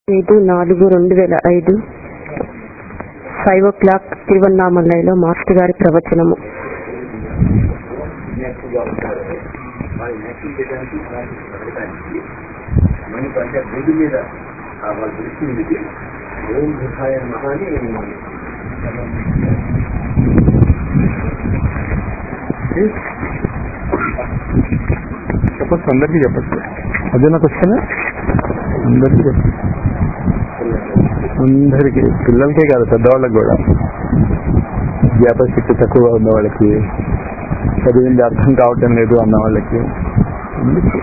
ఐదు నాలుగు రెండు వేల ఐదు ఫైవ్ ఓ క్లాక్ తిరువన్నామలైలో మాస్టర్ గారి ప్రవచనము నెక్కుగా ఉంటారు వాళ్ళు నెక్కి చేయడానికి ఇలాంటి పెట్టడానికి మనకి అంటే బుద్ధి మీద ఆ వాళ్ళ దృష్టి ఉంది ఓం బుధాయ మహాని చెప్పచ్చు అందరికీ చెప్పచ్చు అదే నాకు వస్తేనే అందరికీ చెప్పచ్చు అందరికీ పిల్లలకే కాదు పెద్దవాళ్ళకి కూడా జ్ఞాపశక్తి తక్కువగా ఉన్న వాళ్ళకి చదివింది అర్థం కావటం లేదు అన్న వాళ్ళకి అందరికీ.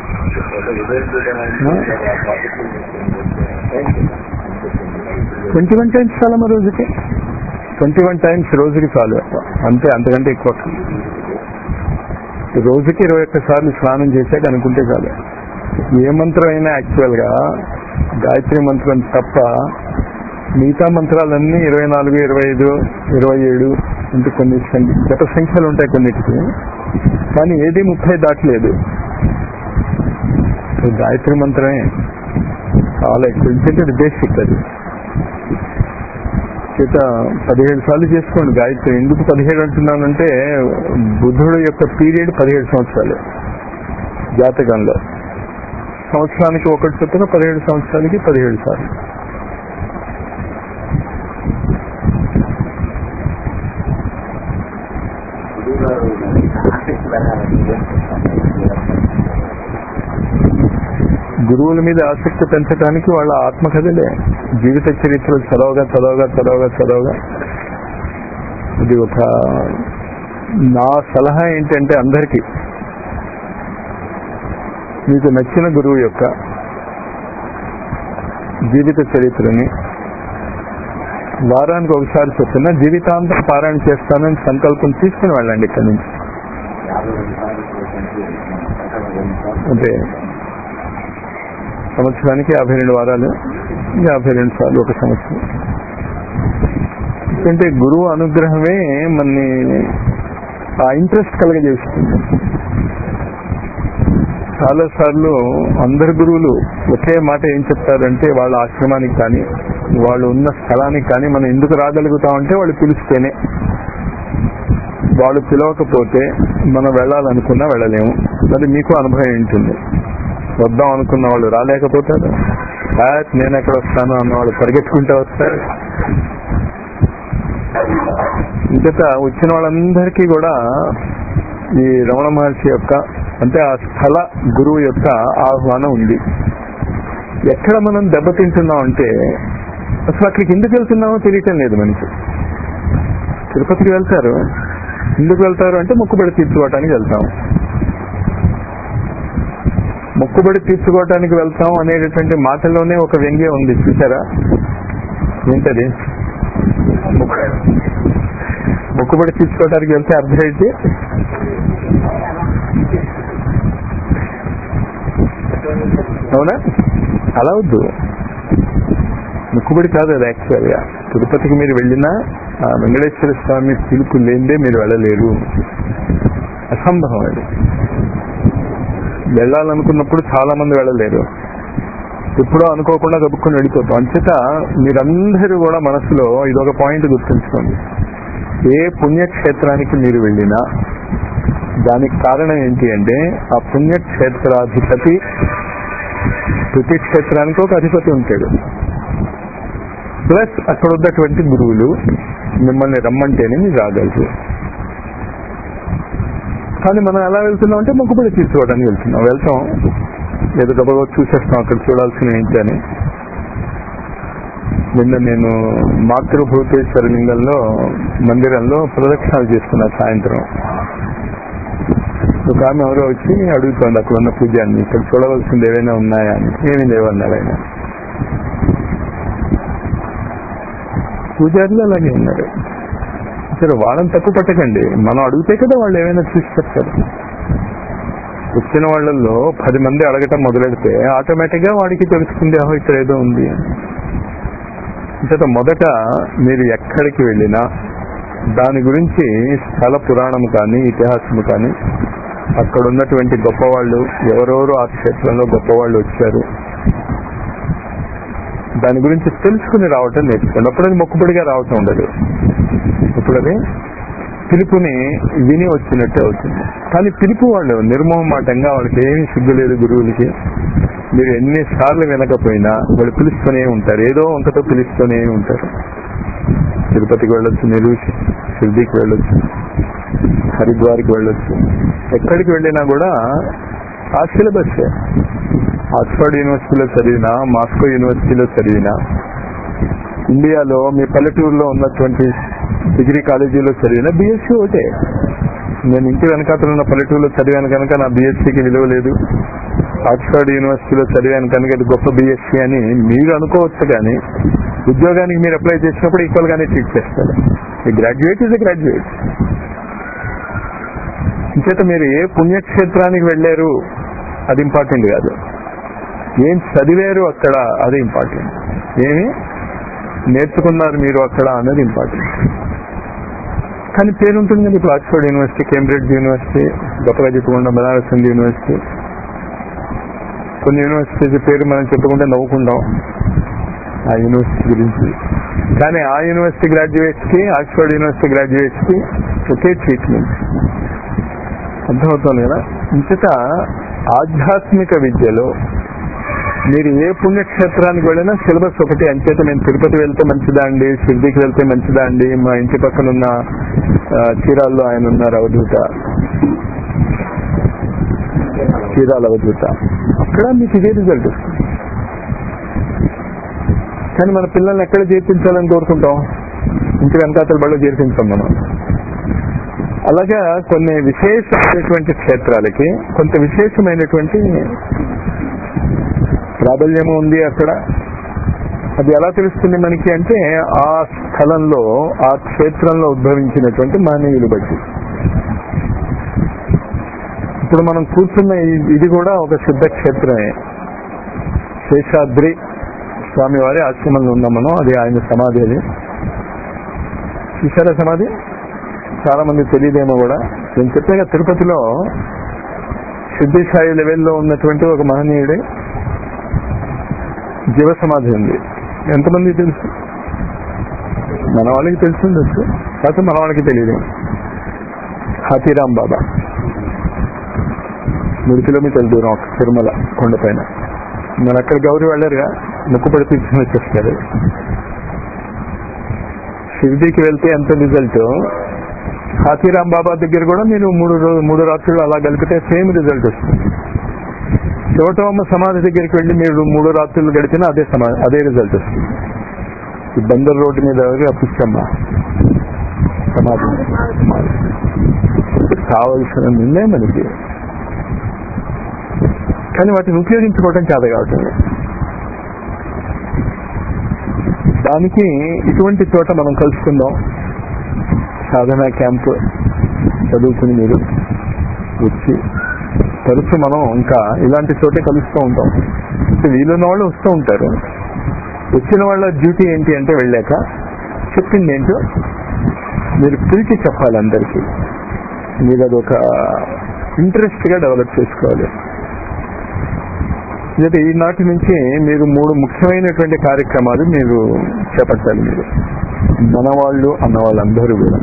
ట్వంటీ వన్ టైమ్స్ చాలా మా రోజుకి ట్వంటీ వన్ టైమ్స్ రోజుకి చాలు అంతే అంతకంటే ఎక్కువ అక్కర్లేదు. రోజుకి ఇరవై ఒక్క సార్లు స్నానం చేశాక అనుకుంటే చాలు ఏ మంత్రం అయినా యాక్చువల్ గా గాయత్రి మంత్రం తప్ప మిగతా మంత్రాలన్నీ ఇరవై నాలుగు ఇరవై ఐదు ఇరవై ఏడు అంటే కొన్ని సంఖ్య- జత సంఖ్యలు ఉంటాయి కొన్నిటికి కానీ ఏది ముప్పై దాటలేదు సో గాయత్రి మంత్రమే చాలా ఎక్కువ ఎందుకంటే అది బేసిక్ అది చేత పదిహేడు సార్లు చేసుకోండి గాయత్రి ఎందుకు పదిహేడు అంటున్నానంటే బుద్ధుడు యొక్క పీరియడ్ పదిహేడు సంవత్సరాలు జాతకంలో సంవత్సరానికి ఒకటి చొప్పున పదిహేడు సంవత్సరాలకి పదిహేడు సార్లు గురువు గారు ఆసక్తి పెరగాలని గురువుల మీద ఆసక్తి పెంచడానికి వాళ్ళ ఆత్మకథలే జీవిత చరిత్రలు చదవగా చదవగా చదవగా చదవగా ఇది ఒక నా సలహా ఏంటంటే అందరికీ మీకు నచ్చిన గురువు యొక్క జీవిత చరిత్రని వారానికి ఒకసారి చొప్పున జీవితాంతం పారాయణ చేస్తానని సంకల్పం తీసుకుని వెళ్ళండి ఇక్కడి నుంచి యాభై రెండు సార్లు చేసినట్టు రెండు సార్లు అంటే సంవత్సరానికి యాభై రెండు వారాలు యాభై రెండు సార్లు ఒక సంవత్సరం ఎందుకంటే గురువు అనుగ్రహమే మనని ఆ ఇంట్రెస్ట్ కలగజేస్తుంది చాలా సార్లు అందరు గురువులు ఒకే మాట ఏం చెప్తారంటే వాళ్ళ ఆశ్రమానికి కానీ వాళ్ళు ఉన్న స్థలానికి కానీ మనం ఎందుకు రాగలుగుతామంటే వాళ్ళు పిలిస్తేనే వాళ్ళు పిలవకపోతే మనం వెళ్ళాలనుకున్నా వెళ్ళలేము అది మీకు అనుభవం ఉంటుంది వద్దాం అనుకున్న వాళ్ళు రాలేకపోతారు "ఆ, నేను ఎక్కడ వస్తాను అన్న వాళ్ళు పరిగెత్తుకుంటూ వస్తారు ఇంకత వచ్చిన వాళ్ళందరికీ కూడా ఈ రమణ మహర్షి యొక్క అంటే ఆ స్థల గురువు యొక్క ఆహ్వానం ఉంది ఎక్కడ మనం దెబ్బతింటున్నాం అంటే అసలు అక్కడికి ఎందుకు వెళ్తున్నామో తెలియటం లేదు మనకి తిరుపతికి వెళ్తారు ఎందుకు వెళ్తారు అంటే మొక్కుబడి తీర్చుకోవటానికి వెళ్తాం మొక్కుబడి తీర్చుకోవటానికి వెళ్తాం అనేటటువంటి మాటలోనే ఒక వ్యంగ్యం ఉంది చూసారా ఏంటది మొక్కు- మొక్కుబడి తీర్చుకోవటానికి వెళ్తే అర్థం ఏంటి అవునా అలా వద్దు మొక్కుబడి కాదు అది యాక్చువల్ గా తిరుపతికి మీరు వెళ్ళినా ఆ వెంకటేశ్వర స్వామి పిలుపు లేనిదే మీరు వెళ్ళలేరు అసంభవం అది వెళ్ళాలనుకున్నప్పుడు చాలా మంది వెళ్ళలేరు ఎప్పుడో అనుకోకుండా గబుక్కుని వెళ్ళిపోతాం అంచేత మీరందరూ కూడా మనసులో ఇదొక పాయింట్ గుర్తుంచుకోండి ఏ పుణ్యక్షేత్రానికి మీరు వెళ్ళినా దానికి కారణం ఏంటి అంటే ఆ పుణ్యక్షేత్రాధిపతి ప్రతి క్షేత్రానికి ఒక అధిపతి ఉంటాడు ప్లస్ అక్కడ ఉన్నటువంటి గురువులు మిమ్మల్ని రమ్మంటేనే మీరు రాగలరు కానీ మనం ఎలా వెళ్తున్నాం అంటే మొక్కుబడి తీసుకోవడానికి వెళ్తున్నాం వెళ్తాం ఏదో గబగబా చూసేస్తాం అక్కడ చూడాల్సిన ఏంటి అని నిన్న నేను మాతృభూతేశ్వర లింగంలో మందిరంలో ప్రదక్షిణాలు చేసుకున్నా సాయంత్రం ఒక ఆమె ఎవరో వచ్చి అడుగుతోంది అక్కడ ఉన్న పూజాన్ని ఇక్కడ చూడవలసింది ఏవైనా ఉన్నాయా అని ఏమీ లేవన్నారు ఆయన పూజారులు అలాగే ఉన్నారు సరే వాళ్ళని తప్పు పట్టకండి మనం అడిగితే కదా వాళ్ళు ఏమైనా చూసి చెప్తారు వచ్చిన వాళ్ళల్లో పది మంది అడగటం మొదలెడితే ఆటోమేటిక్ గా వాడికి తెలుస్తుంది ఆహో ఇక్కడ ఏదో ఉంది అని. అంచేత మొదట మీరు ఎక్కడికి వెళ్ళినా దాని గురించి స్థల పురాణం కానీ ఇతిహాసం కానీ అక్కడ ఉన్నటువంటి గొప్పవాళ్ళు ఎవరెవరు ఆ క్షేత్రంలో గొప్పవాళ్ళు వచ్చారు దాని గురించి తెలుసుకుని రావటం నేర్చుకోండి అప్పుడు అది మొక్కుబడిగా రావటం ఉండదు ఇప్పుడు అది పిలుపుని విని వచ్చినట్టే అవుతుంది కానీ పిలుపు వాళ్ళు నిర్మోహమాటంగా వాళ్ళకి ఏమీ సిగ్గు లేదు గురువులకి మీరు ఎన్నిసార్లు వినకపోయినా వాళ్ళు పిలుస్తూనే ఉంటారు ఏదో వంకతో పిలుస్తూనే ఉంటారు తిరుపతికి వెళ్ళొచ్చు నెల్లూరు షిర్డీకి వెళ్ళొచ్చు హరిద్వార్కి వెళ్ళొచ్చు ఎక్కడికి వెళ్ళినా కూడా ఆ సిలబస్ ఆక్స్ఫర్డ్ యూనివర్సిటీలో చదివినా మాస్కో యూనివర్సిటీలో చదివినా ఇండియాలో మీ పల్లెటూరులో ఉన్నటువంటి డిగ్రీ కాలేజీలో చదివిన బీఎస్సీ ఒకటే నేను ఇంటి వెనకాతలు ఉన్న పల్లెటూరులో చదివాను కనుక నా బీఎస్సీకి విలువ లేదు ఆక్స్ఫర్డ్ యూనివర్సిటీలో చదివాను కనుక ఇది గొప్ప బీఎస్సీ అని మీరు అనుకోవచ్చు కానీ ఉద్యోగానికి మీరు అప్లై చేసినప్పుడు ఈక్వల్ గానే ట్రీట్ చేస్తారు ఈ గ్రాడ్యుయేట్ ఇస్ ఎ గ్రాడ్యుయేట్ ఇంచేత మీరు ఏ పుణ్యక్షేత్రానికి వెళ్ళారు అది ఇంపార్టెంట్ కాదు ఏం చదివారు అక్కడ అది ఇంపార్టెంట్ ఏమి నేర్చుకున్నారు మీరు అక్కడ అన్నది ఇంపార్టెంట్ కానీ పేరు ఉంటుంది కదా ఇప్పుడు ఆక్స్ఫర్డ్ యూనివర్సిటీ కేంబ్రిడ్జ్ యూనివర్సిటీ గొప్పగా చెప్పుకుంటాం బనారస్ హిందూ యూనివర్సిటీ కొన్ని యూనివర్సిటీస్ పేరు మనం చెప్పుకుంటే నవ్వుకుంటాం ఆ యూనివర్సిటీ గురించి కానీ ఆ యూనివర్సిటీ గ్రాడ్యుయేట్స్ కి ఆక్స్ఫర్డ్ యూనివర్సిటీ గ్రాడ్యుయేట్స్ కి ఒకే ట్రీట్మెంట్ అర్థమవుతుంది కదా ఇంతట ఆధ్యాత్మిక విద్యలో మీరు ఏ పుణ్యక్షేత్రానికి వెళ్ళినా సిలబస్ ఒకటి అంచేత నేను తిరుపతి వెళ్తే మంచిదా అండి షిర్డీకి వెళ్తే మంచిదా అండి మా ఇంటి పక్కన ఉన్న ఆ, చీరాల్లో ఆయన ఉన్నారు అవధూత చీరాల అవధూత అక్కడ మీకు ఇదే రిజల్ట్ వస్తుంది కానీ మన పిల్లల్ని ఎక్కడ చేర్పించాలని కోరుకుంటాం ఇంటి వెనకాతల బళ్ళు చేర్పించాం మనం అలాగా కొన్ని విశేషమైనటువంటి క్షేత్రాలకి కొంత విశేషమైనటువంటి ప్రాబల్యము ఉంది అక్కడ అది ఎలా తెలుస్తుంది మనకి అంటే ఆ స్థలంలో ఆ క్షేత్రంలో ఉద్భవించినటువంటి మానవులు బట్టి ఇప్పుడు మనం కూర్చున్న ఈ- ఇది కూడా ఒక సిద్ధ క్షేత్రమే శేషాద్రి స్వామి వారి ఆశ్రమంలో ఉన్నాం మనం అది ఆయన సమాధి అది చూసారా సమాధి చాలా మంది తెలియదేమో కూడా నేను చెప్పాక తిరుపతిలో సిద్ధి సాయి లెవెల్లో ఉన్నటువంటి ఒక మహనీయుడే జీవ సమాధి ఉంది ఎంతమంది తెలుసు మన వాళ్ళకి తెలిసి ఉండొచ్చు కాకపోతే మన వాళ్ళకి తెలియదు హాతీరాం బాబా మూడు కిలోమీటర్ల దూరం ఒక తిరుమల కొండపైన మన అక్కడ గౌరీ వెళ్ళారుగా ముక్కుపడి తీసుకుని వచ్చేస్తారు షిర్డీకి వెళ్తే ఎంత రిజల్ట్ హాతీరాం బాబా దగ్గర కూడా మీరు మూడు రోజు మూడు రాత్రులు అలా కలిపితే సేమ్ రిజల్ట్ వస్తుంది శివటోమ సమాధి దగ్గరికి వెళ్ళి మీరు మూడు రాత్రులు గడిపినా అదే సమా అదే రిజల్ట్ వస్తుంది ఈ బందర్ రోడ్డు మీద ఎవరు పుచ్చమ్మ సమాధి సమాధి. కావలసిన నిర్ణయం మనకి కానీ వాటిని ఉపయోగించుకోవడం చేత కావటం లేదు. దానికి ఇటువంటి చోట మనం కలుసుకుందాం సాధన క్యాంప్ చదువుకుని మీరు వచ్చి తరచు మనం ఇంకా ఇలాంటి చోటే కలుస్తూ ఉంటాం అంటే వీలున్న వాళ్ళు వస్తూ ఉంటారు వచ్చిన వాళ్ళ డ్యూటీ ఏంటి అంటే వెళ్ళాక చెప్పింది ఏంటో మీరు పిలిచి చెప్పాలి అందరికీ మీరు అదొక ఇంట్రెస్ట్ గా డెవలప్ చేసుకోవాలి అయితే ఈనాటి నుంచి మీరు మూడు ముఖ్యమైనటువంటి కార్యక్రమాలు మీరు చేపట్టాలి మీరు మన వాళ్ళు అన్న వాళ్ళందరూ కూడా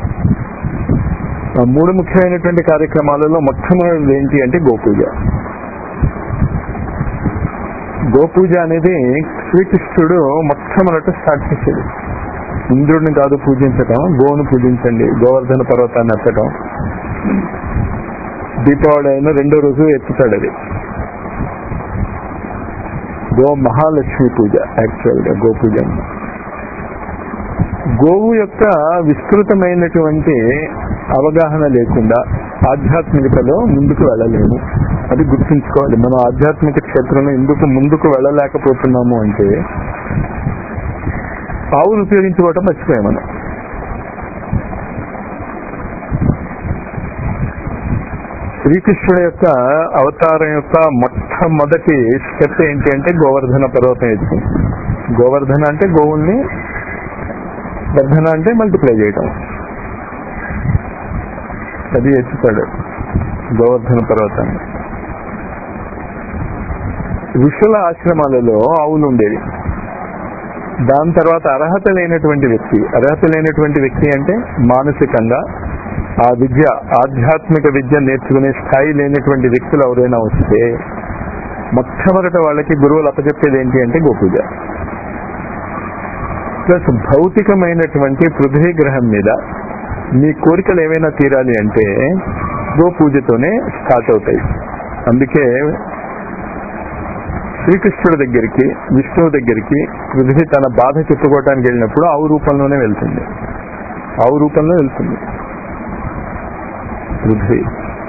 ఆ మూడు ముఖ్యమైనటువంటి కార్యక్రమాలలో మొట్టమొదటిది ఏంటి అంటే గోపూజ గోపూజ అనేది శ్రీకృష్ణుడు మొట్టమొదట స్టార్ట్ చేసేది ఇంద్రుడిని కాదు పూజించటం గోవును పూజించండి గోవర్ధన పర్వతాన్ని ఎత్తటం దీపావళి అయిన రెండో రోజు ఎత్తుతాడు అది గో మహాలక్ష్మి పూజ యాక్చువల్ గా గోపూజ అంటే. గోవు యొక్క విస్తృతమైనటువంటి అవగాహన లేకుండా ఆధ్యాత్మికతలో ముందుకు వెళ్ళలేము అది గుర్తుంచుకోవాలి మనం ఆధ్యాత్మిక క్షేత్రంలో ఎందుకు ముందుకు వెళ్ళలేకపోతున్నాము అంటే ఆవును ఉపయోగించుకోవటం మర్చిపోయాం మనం శ్రీకృష్ణుడు యొక్క అవతారం యొక్క మొట్టమొదటి స్టెప్ ఏంటి అంటే గోవర్ధన పర్వతం ఎత్తు గోవర్ధన అంటే గోవుల్ని వర్ధన అంటే మల్టిప్లై చేయటం అది ఎత్తుతాడు గోవర్ధన పర్వతాన్ని ఋషుల ఆశ్రమాలలో ఆవులు ఉండేవి దాని తర్వాత అర్హత లేనటువంటి వ్యక్తి అర్హత లేనటువంటి వ్యక్తి అంటే మానసికంగా ఆ విద్య ఆధ్యాత్మిక విద్య నేర్చుకునే స్థాయి లేనటువంటి వ్యక్తులు ఎవరైనా వస్తే మొట్టమొదట వాళ్ళకి గురువులు అప్పచెప్పేది ఏంటి అంటే గోపూజ ప్లస్ భౌతికమైనటువంటి పృథ్వీ గ్రహం మీద మీ కోరికలు ఏమైనా తీరాలి అంటే గోపూజతోనే స్టార్ట్ అవుతాయి అందుకే శ్రీకృష్ణుడి దగ్గరికి విష్ణువు దగ్గరికి పృథ్వీ తన బాధ చెప్పుకోవటానికి వెళ్ళినప్పుడు ఆవు రూపంలోనే వెళ్తుంది ఆవు రూపంలో వెళ్తుంది పృథ్వీ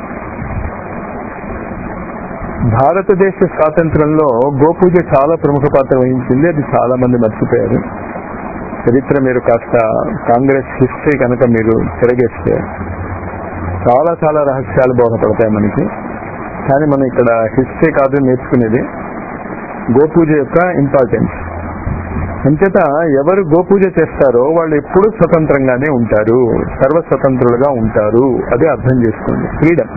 భారతదేశ స్వాతంత్రంలో గోపూజ చాలా ప్రముఖ పాత్ర వహించింది అది చాలా మంది మర్చిపోయారు చరిత్ర మీరు కాస్త కాంగ్రెస్ హిస్టరీ కనుక మీరు తిరగేస్తే చాలా చాలా రహస్యాలు బోధపడతాయి మనకి కానీ మనం ఇక్కడ హిస్టరీ కాదు నేర్చుకునేది గోపూజ యొక్క ఇంపార్టెన్స్ అంచేత ఎవరు గోపూజ చేస్తారో వాళ్ళు ఎప్పుడూ స్వతంత్రంగానే ఉంటారు సర్వస్వతంత్రులుగా ఉంటారు అది అర్థం చేసుకోండి ఫ్రీడమ్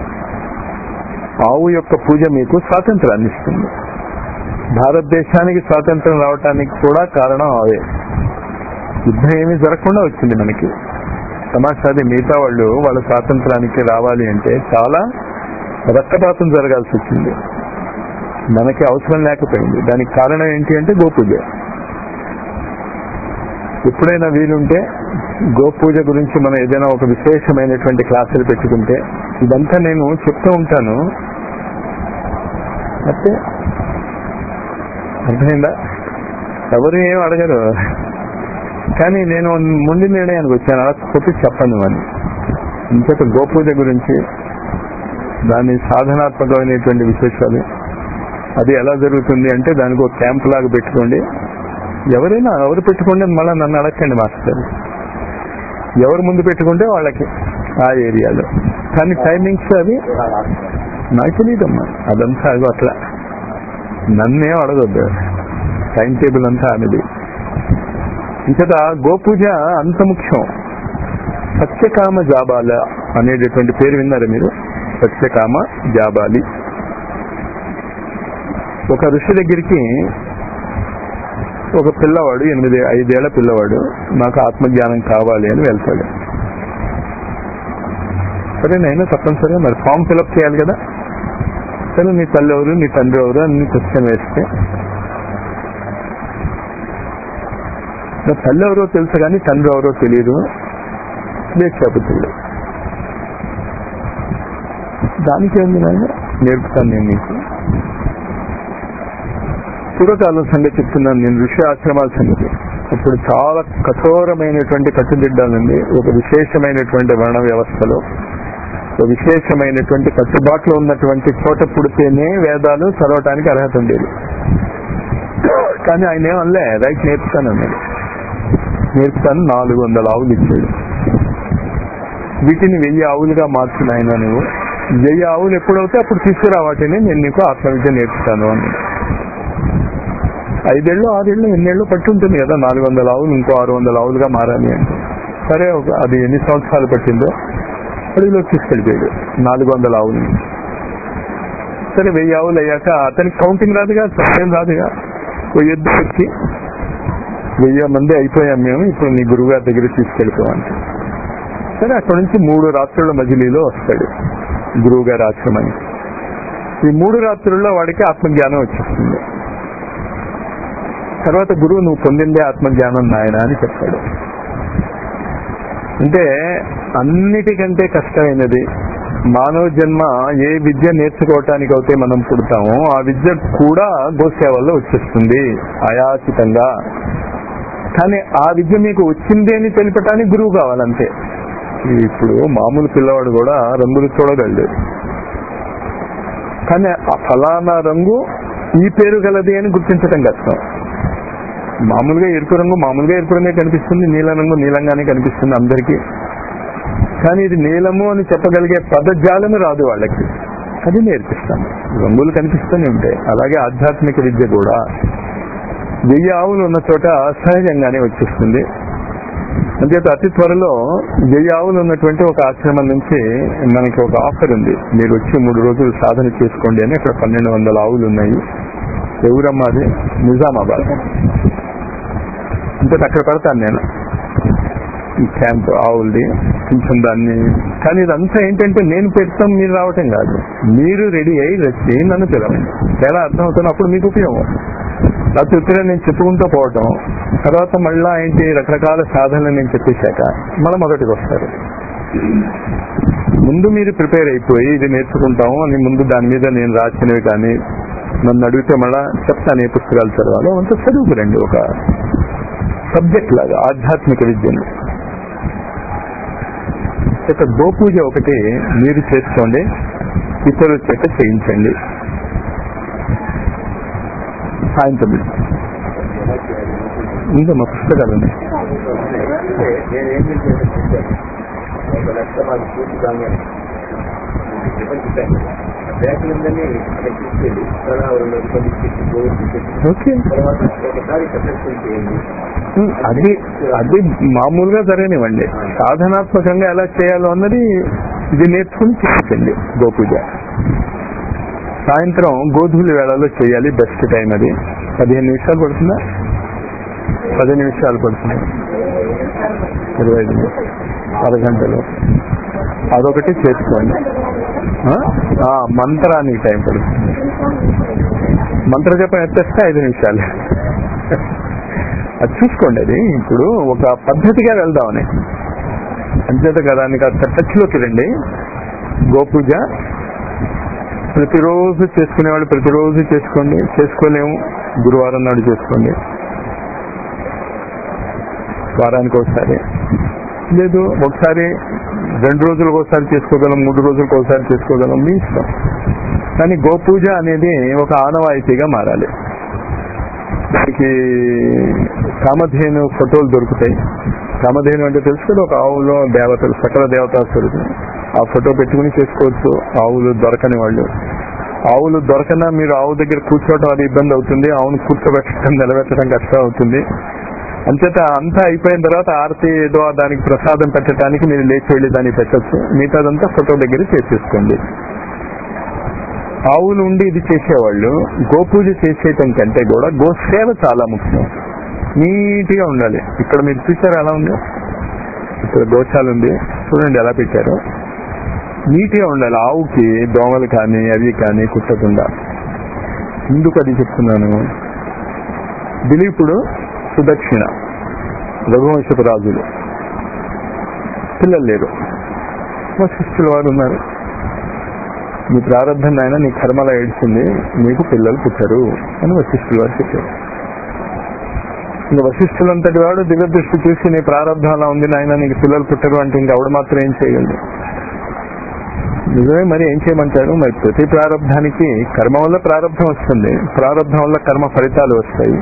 ఆవు యొక్క పూజ మీకు స్వాతంత్రాన్ని ఇస్తుంది భారతదేశానికి స్వాతంత్రం రావటానికి కూడా కారణం అవే యుద్ధం ఏమీ జరగకుండా వచ్చింది మనకి సమాచారం మిగతా వాళ్ళు వాళ్ళ స్వాతంత్రానికి రావాలి అంటే చాలా రక్తపాతం జరగాల్సి వచ్చింది మనకి అవసరం లేకపోయింది దానికి కారణం ఏంటి అంటే గోపూజ ఎప్పుడైనా వీలుంటే గోపూజ గురించి మనం ఏదైనా ఒక విశేషమైనటువంటి క్లాసులు పెట్టుకుంటే ఇదంతా నేను చెప్తూ ఉంటాను అయితే అర్థమైందా ఎవరు ఏం అడగరు కానీ నేను ముందు నిర్ణయానికి వచ్చాను అలా కొట్టి చెప్పను అని ఇంకొక గోపూజ గురించి దాని సాధనాత్మకమైనటువంటి విశేషాలు అది ఎలా జరుగుతుంది అంటే దానికి ఒక క్యాంప్ లాగా పెట్టుకోండి ఎవరైనా ఎవరు పెట్టుకోండి అని మళ్ళీ నన్ను అడగండి మాస్టర్ ఎవరు ముందు పెట్టుకుంటే వాళ్ళకి ఆ ఏరియాలో కానీ టైమింగ్స్ అవి నాకు తెలియదమ్మా అదంతా అది అట్లా నన్నేం అడగొద్దు టైం టేబుల్ అంతా అనేది ఇంకట గోపూజ అంత ముఖ్యం సత్యకామ జాబాల అనేటటువంటి పేరు విన్నారా మీరు సత్యకామ జాబాలి ఒక ఋషి దగ్గరికి ఒక పిల్లవాడు ఎనిమిది ఐదేళ్ల పిల్లవాడు నాకు ఆత్మజ్ఞానం కావాలి అని వెళ్తాడు సరే నేను తప్పనిసరిగా మరి ఫామ్ ఫిలప్ చేయాలి కదా సరే నీ తల్లి ఎవరు నీ తండ్రి ఎవరు అని క్వశ్చన్ వేస్తే నా తల్లి ఎవరో తెలుసు కానీ తండ్రి ఎవరో తెలియదు వేక్షాపుతుడు దానికి ఏంది నాయన నేర్పుతాను నేను నీకు పూర్వకాలం సంగతి చెప్తున్నాను నేను ఋషి ఆశ్రమాల సంగతి ఇప్పుడు చాలా కఠోరమైనటువంటి కట్టుదిడ్డాలుంది ఒక విశేషమైనటువంటి వర్ణ వ్యవస్థలో ఒక విశేషమైనటువంటి కట్టుబాట్లు ఉన్నటువంటి చోట పుడితేనే వేదాలు చదవటానికి అర్హత ఉండేది కానీ ఆయన ఏమనలే రైట్ నేర్పుతాను అన్నాడు నేర్పుతాను నాలుగు వందల ఆవులు ఇచ్చాడు వీటిని వెయ్యి ఆవులుగా మార్చిన ఆయన నువ్వు వెయ్యి ఆవులు ఎప్పుడవుతే అప్పుడు తీసుకురా వాటిని నేను నీకు ఆత్మవిద్య నేర్పుతాను అన్నాడు ఐదేళ్ళు ఆరేళ్ళు ఎన్నేళ్ళు పట్టుంటుంది కదా నాలుగు వందల ఆవులు ఇంకో ఆరు వందల ఆవులుగా మారాలి అంటే సరే ఒక అది ఎన్ని సంవత్సరాలు పట్టిందో అడవిలోకి తీసుకెళ్ళిపోయాడు నాలుగు వందల ఆవులు సరే వెయ్యి ఆవులు అయ్యాక అతనికి కౌంటింగ్ రాదుగా సత్యం రాదుగా ఓ ఎద్దు వచ్చి వెయ్యి మంది అయిపోయాం మేము ఇప్పుడు నీ గురువుగారి దగ్గర తీసుకెళ్ళిపోవాలి సరే అక్కడ నుంచి మూడు రాత్రుల మజిలీలో వస్తాడు గురువు గారి ఆశ్రమానికి ఈ మూడు రాత్రుల్లో వాడికి ఆత్మజ్ఞానం వచ్చేస్తుంది తర్వాత గురువు నువ్వు పొందిందే ఆత్మజ్ఞానం నాయన అని చెప్పాడు అంటే అన్నిటికంటే కష్టమైనది మానవ జన్మ ఏ విద్య నేర్చుకోవటానికి అయితే మనం పుడతామో ఆ విద్య కూడా గోసేవల్లో వచ్చేస్తుంది అయాచితంగా కానీ ఆ విద్య మీకు వచ్చింది అని తెలిపటానికి గురువు కావాలంతే ఇప్పుడు మామూలు పిల్లవాడు కూడా రంగులు చూడగలడు కానీ ఆ ఫలానా రంగు ఈ పేరు గలది అని గుర్తించడం కష్టం మామూలుగా ఎరుపు రంగు మామూలుగా ఎరుపు రంగే కనిపిస్తుంది నీల రంగు నీలంగానే కనిపిస్తుంది అందరికీ కానీ ఇది నీలము అని చెప్పగలిగే పదజాలము రాదు వాళ్ళకి అది నేర్పిస్తాను రంగులు కనిపిస్తూనే ఉంటాయి అలాగే ఆధ్యాత్మిక విద్య కూడా వెయ్యి ఆవులు ఉన్న చోట సహజంగానే వచ్చేస్తుంది అంచేత అతి త్వరలో వెయ్యి ఆవులు ఉన్నటువంటి ఒక ఆశ్రమం నుంచి మనకి ఒక ఆఫర్ ఉంది మీరు వచ్చి మూడు రోజులు సాధన చేసుకోండి అని అక్కడ పన్నెండు వందల ఆవులు ఉన్నాయి ఎవరమ్మా అది నిజామాబాద్ అంటే అక్కడ పెడతాను నేను ఈ క్యాంప్ ఆవులది కొంచెం దాన్ని కానీ ఇదంతా ఏంటంటే నేను పెడతాం మీరు రావటం కాదు మీరు రెడీ అయ్యి వచ్చి నన్ను పిలవండి ఎలా అర్థం అవుతున్నప్పుడు మీకు ఉపయోగం లేకపోతే ఉత్తరే నేను చెప్పుకుంటూ పోవటం తర్వాత మళ్ళా ఏంటి రకరకాల సాధనలు నేను చెప్పేశాక మళ్ళీ మొదటికి వస్తారు ముందు మీరు ప్రిపేర్ అయిపోయి ఇది నేర్చుకుంటాము అని ముందు దాని మీద నేను రాసినవి కానీ నన్ను అడిగితే మళ్ళా చెప్తాను ఏ పుస్తకాలు చదవాలో అంత చదువుకురండి ఒక సబ్జెక్ట్ లాగా ఆధ్యాత్మిక విద్యను ఇక గోపూజ ఒకటి మీరు చేసుకోండి ఇతరుల చేత చేయించండి సాయంత్రం ఇంకా మా పుస్తకాలు ఉన్నాయి అంటే నేను ఏం చేశాను ఒక లక్ష మాకు పూర్తి కాగానే చెప్పని చెప్పాను బ్యాకులందరినీ అక్కడ తీసుకెళ్ళి తలావరంలో పంపించేసి గోవులు తీసేసి ఓకే తర్వాత ఒకసారి సక్సెస్ఫుల్ చేయండి అది అది మామూలుగా జరగనివ్వండి సాధనాత్మకంగా ఎలా చేయాలో అన్నది ఇది నేర్చుకుని చేయించండి గోపూజ సాయంత్రం గోధుల వేళలో చేయాలి బెస్ట్ టైం అది పదిహేను నిమిషాలు పడుతుందా పది నిమిషాలు పడుతుంది ఇరవై ఐదు నిమిషాలు. అరగంటలో అదొకటి చేసుకోండి ఆ? ఆ, మంత్రానికి టైం పడుతుంది మంత్ర జపం ఎత్తేస్తే ఐదు నిమిషాలు అది చూసుకోండి అది ఇప్పుడు ఒక పద్ధతిగా వెళ్దామని అంచేత కదా నీకు ఆ టచ్ లోకి రండి గోపూజ ప్రతిరోజు చేసుకునేవాళ్ళు ప్రతిరోజు చేసుకోండి చేసుకోలేము గురువారం నాడు చేసుకోండి వారానికి ఒకసారి లేదు ఒకసారి రెండు రోజులకు ఒకసారి చేసుకోగలం మూడు రోజులకు ఒకసారి చేసుకోగలం మీ ఇష్టం కానీ గోపూజ అనేది ఒక ఆనవాయితీగా మారాలి దానికి కామధేను ఫోటోలు దొరుకుతాయి కామధేను అంటే తెలుసు కదా ఒక ఆవులో దేవతలు సకల దేవతా స్వరూపం ఆ ఫోటో పెట్టుకుని చేసుకోవచ్చు ఆవులు దొరకని వాళ్ళు ఆవులు దొరకనా మీరు ఆవు దగ్గర కూర్చోవడం అది ఇబ్బంది అవుతుంది ఆవును కూర్చోబెట్టడం నిలబెట్టడం కష్టం అవుతుంది అంచేత అంతా అయిపోయిన తర్వాత ఆరతి ఏదో దానికి ప్రసాదం పెట్టడానికి మీరు లేచి వెళ్ళి దాన్ని పెట్టచ్చు మిగతాదంతా ఫోటో దగ్గర చేసేసుకోండి ఆవులు ఉండి ఇది చేసేవాళ్ళు గోపూజ చేసేయటం కంటే కూడా గోసేవ చాలా ముఖ్యం నీట్ గా ఉండాలి ఇక్కడ మీరు చూసారు ఎలా ఉందో ఇక్కడ గోశాల ఉంది చూడండి ఎలా పెట్టారు నీట్ గా ఉండాలి ఆవుకి దోమలు కానీ అవి కానీ కుట్టకుండా ఎందుకు అది చెప్తున్నాను దిలీపుడు సుదక్షిణ రఘువంశపు రాజులు పిల్లలు లేరు వశిష్ఠుల వారు ఉన్నారు నీ ప్రారంభం ఆయన నీ కర్మలా ఏడ్చింది నీకు పిల్లలు పుట్టరు అని వశిష్ఠుల వారు చెప్పారు ఇంకా వశిష్ఠులంతటి వాడు దివ్య దృష్టి చూసి నీ ప్రారంభం అలా ఉంది నాయన నీకు పిల్లలు పుట్టరు అంటే ఇంకా ఆవిడ మాత్రం ఏం చేయగలదు నిజమే మరి ఏం చేయమంటారు మరి ప్రతి ప్రారంభానికి కర్మ వల్ల ప్రారంభం వస్తుంది ప్రారంభం వల్ల కర్మ ఫలితాలు వస్తాయి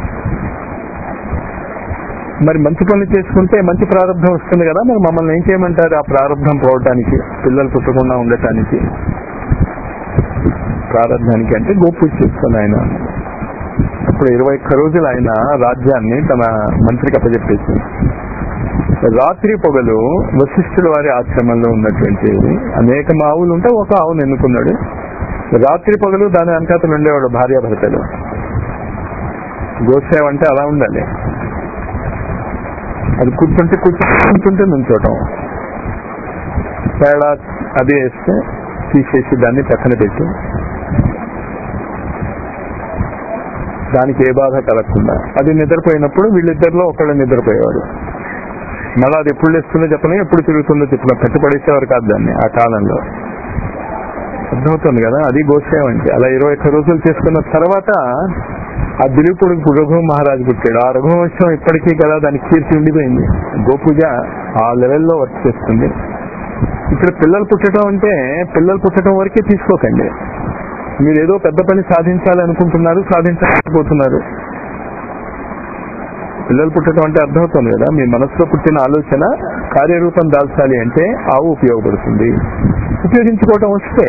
మరి మంచి పనులు చేసుకుంటే మంచి ప్రారంభం వస్తుంది కదా మరి మమ్మల్ని ఏం చేయమంటారు ఆ ప్రారంభం పోవటానికి పిల్లలు పుట్టకుండా ఉండటానికి ప్రారంభానికి అంటే గోపూజ చేసుకుని ఆయన అప్పుడు ఇరవై ఒక్క రోజులు ఆయన రాజ్యాన్ని తన మంత్రికి అప్పచెప్పేసి రాత్రి పొగలు వశిష్ఠుల వారి ఆశ్రమంలో ఉన్నటువంటి అనేక ఆవులు ఉంటే ఒక ఆవును ఎన్నుకున్నాడు రాత్రి పొగలు దాని వెనకాతలు ఉండేవాడు భార్యాభర్తలు గోసేవ అంటే అలా ఉండాలి అది కూర్చుంటే కూర్చుంటే కూర్చుంటే నుంచోటం తేడా అది వేస్తే తీసేసి దాన్ని పక్కన పెట్టి దానికి ఏ బాధ కలగకుండా అది నిద్రపోయినప్పుడు వీళ్ళిద్దరిలో ఒకళ్ళు నిద్రపోయేవాడు మళ్ళీ అది ఎప్పుడు లేస్తుందో చెప్పలేం ఎప్పుడు తిరుగుతుందో చెప్పలేం పెట్టుపడేసేవారు కాదు దాన్ని ఆ కాలంలో అర్థమవుతుంది కదా అది గోసేవ అంటే అలా ఇరవై ఒక్క రోజులు చేసుకున్న తర్వాత ఆ దిలీపుడు రఘు మహారాజు పుట్టాడు ఆ రఘువంశం ఇప్పటికీ కదా దానికి కీర్తి ఉండిపోయింది గోపూజ ఆ లెవెల్లో వర్క్ చేస్తుంది ఇక్కడ పిల్లలు పుట్టడం అంటే పిల్లలు పుట్టడం వరకే తీసుకోకండి మీరు ఏదో పెద్ద పని సాధించాలి అనుకుంటున్నారు సాధించలేకపోతున్నారు పిల్లలు పుట్టడం అంటే అర్థమవుతుంది కదా మీ మనసులో పుట్టిన ఆలోచన కార్యరూపం దాల్చాలి అంటే ఆవు ఉపయోగపడుతుంది ఉపయోగించుకోవటం వస్తే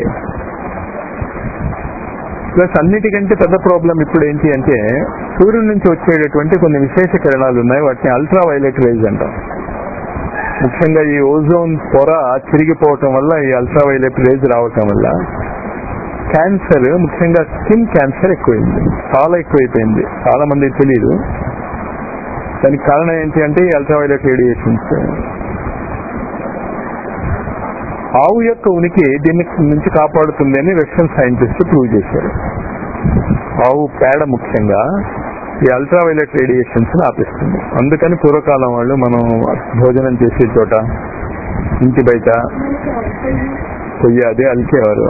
ప్లస్ అన్నిటికంటే పెద్ద ప్రాబ్లం ఇప్పుడు ఏంటి అంటే సూర్యుడి నుంచి వచ్చేటటువంటి కొన్ని విశేష కిరణాలు ఉన్నాయి వాటిని అల్ట్రా వైలెట్ రేజ్ అంటాం ముఖ్యంగా ఈ ఓజోన్ పొర చిరిగిపోవటం వల్ల ఈ అల్ట్రా వైలెట్ రేజ్ రావటం వల్ల క్యాన్సర్ ముఖ్యంగా స్కిన్ క్యాన్సర్ ఎక్కువైంది చాలా ఎక్కువైపోయింది చాలా మందికి తెలియదు దానికి కారణం ఏంటి అంటే అల్ట్రావైలెట్ రేడియేషన్స్ ఆవు యొక్క ఉనికి దీన్ని నుంచి కాపాడుతుంది అని రష్యన్ సైంటిస్ట్ ప్రూవ్ చేశారు ఆవు పేడ ముఖ్యంగా ఈ అల్ట్రావైలెట్ రేడియేషన్స్ ఆపిస్తుంది అందుకని పూర్వకాలం వాళ్ళు మనం భోజనం చేసే చోట ఇంటి బయట పొయ్యి అది అలికేవారు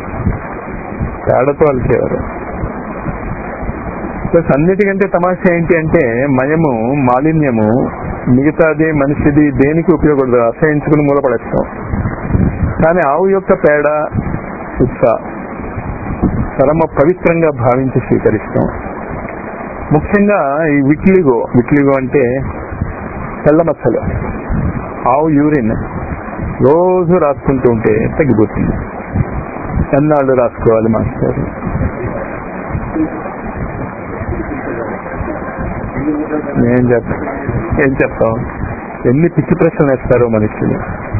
పేడతో అలికేవారు ప్లస్ అన్నిటికంటే తమాషా ఏంటి అంటే మయము మాలిన్యము మిగతాది మనిషిది దేనికి ఉపయోగపడదు అసహించుకుని మూలపడేస్తాం కానీ ఆవు యొక్క పేడ ఉత్స పరమ పవిత్రంగా భావించి స్వీకరిస్తాం ముఖ్యంగా ఈ విట్లిగో విట్లిగో అంటే తెల్ల మచ్చలు ఆవు యూరిన్ రోజు రాసుకుంటూ ఉంటే తగ్గిపోతుంది ఎన్నాళ్ళు రాసుకోవాలి మాస్టర్ ఏం చెప్తా ఏం చెప్తాం ఎన్ని పిచ్చి ప్రశ్నలు వేస్తారో మనుషులు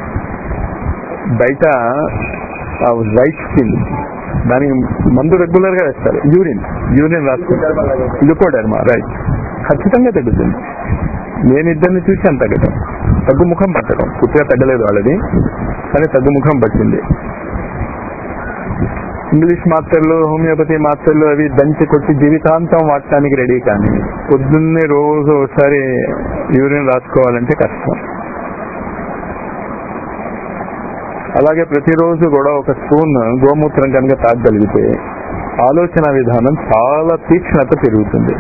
బయట వైట్ స్కిన్ దానికి మందు రెగ్యులర్ గా వేస్తారు యూరిన్ యూరిన్ రాసుకుంటారు లుకోడర్మా రైట్ ఖచ్చితంగా తగ్గుతుంది నేను ఇద్దరిని చూశాను తగ్గటం తగ్గుముఖం పట్టడం పూర్తిగా తగ్గలేదు వాళ్ళది కానీ తగ్గుముఖం పట్టింది ఇంగ్లీష్ మాత్రలు హోమియోపతి మాత్రలు అవి దంచి కొట్టి జీవితాంతం వాడటానికి రెడీ కానీ పొద్దున్నే రోజు ఒకసారి యూరిన్ రాసుకోవాలంటే కష్టం అలాగే ప్రతిరోజు కూడా ఒక స్పూన్ గోమూత్రం కనుక తాగగలిగితే ఆలోచన విధానం చాలా తీక్షణత పెరుగుతుంది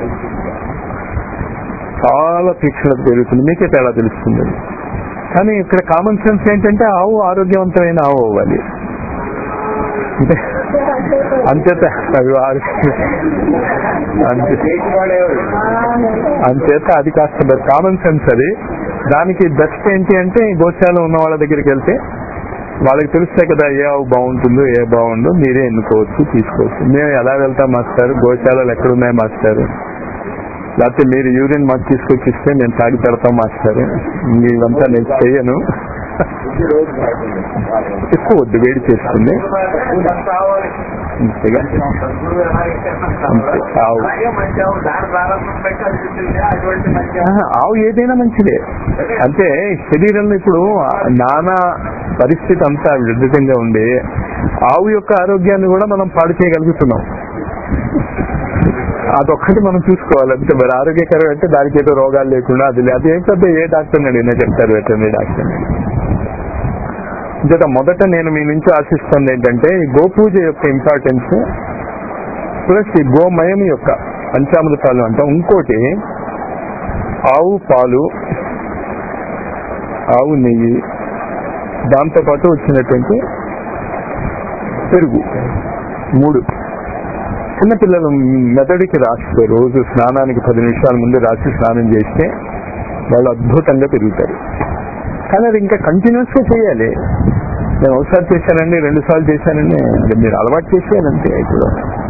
చాలా తీక్షణత పెరుగుతుంది మీకే తేడా తెలుస్తుంది కానీ ఇక్కడ కామన్ సెన్స్ ఏంటంటే ఆవు ఆరోగ్యవంతమైన ఆవు అవ్వాలి అంటే అంచేత అవి ఆరోగ్య- అంతే అంచేత అది కాస్త కామన్ సెన్స్ అది దానికి బెస్ట్ ఏంటి అంటే గోశాల ఉన్న వాళ్ళ దగ్గరికి వెళ్తే వాళ్ళకి తెలుస్తాయి కదా ఏ ఆవు బాగుంటుందో ఏ బాగుందో మీరే ఎన్నుకోవచ్చు తీసుకోవచ్చు మేము ఎలా వెళ్తాం మాస్టర్ గోశాలలు ఎక్కడున్నాయి మాస్టర్ లేకపోతే మీరు యూరిన్ మాకు తీసుకొచ్చి ఇస్తే నేను తాగి పెడతాం మాస్టర్ ఇవంతా నేను చెయ్యను రోజు పడుతుంది ఎక్కువ వద్దు వేడి చేస్తుంది అంతేగా అంతే ఆవు అలాగే మంచి ఆవు దాని ప్రారంభం పెట్టి అనిపిస్తుంది అటువంటి మంచి ఆవు. ఆహా, ఆవు ఏదైనా మంచిదే అంటే శరీరంలో ఇప్పుడు నానా పరిస్థితి అంతా విరుద్ధంగా ఉండి ఆవు యొక్క ఆరోగ్యాన్ని కూడా మనం పాడు చేయగలుగుతున్నాం అదొక్కటి మనం చూసుకోవాలి అంటే మరి ఆరోగ్యకరం అంటే దానికి ఏదో రోగాలు లేకుండా అది లేదు ఏంటంటే ఏ డాక్టర్ అడిగినా చెప్తారు వెటర్నరీ డాక్టర్ ఇంత మొదట నేను మీ నుంచి ఆశిస్తుంది ఏంటంటే ఈ గోపూజ యొక్క ఇంపార్టెన్స్ ప్లస్ ఈ గోమయం యొక్క పంచామృతాలు అంటాం ఇంకోటి ఆవు పాలు ఆవు నెయ్యి దాంతో పాటు వచ్చినటువంటి పెరుగు మూడు చిన్నపిల్లలు మెదడికి రాస్తే రోజు స్నానానికి పది నిమిషాల ముందు రాసి స్నానం చేస్తే వాళ్ళు అద్భుతంగా పెరుగుతారు కానీ అది ఇంకా కంటిన్యూస్ గా చేయాలి నేను ఒకసారి చేశానండి రెండు సార్లు చేశానండి అది మీరు అలవాటు చేసేయాలంతే ఇప్పుడు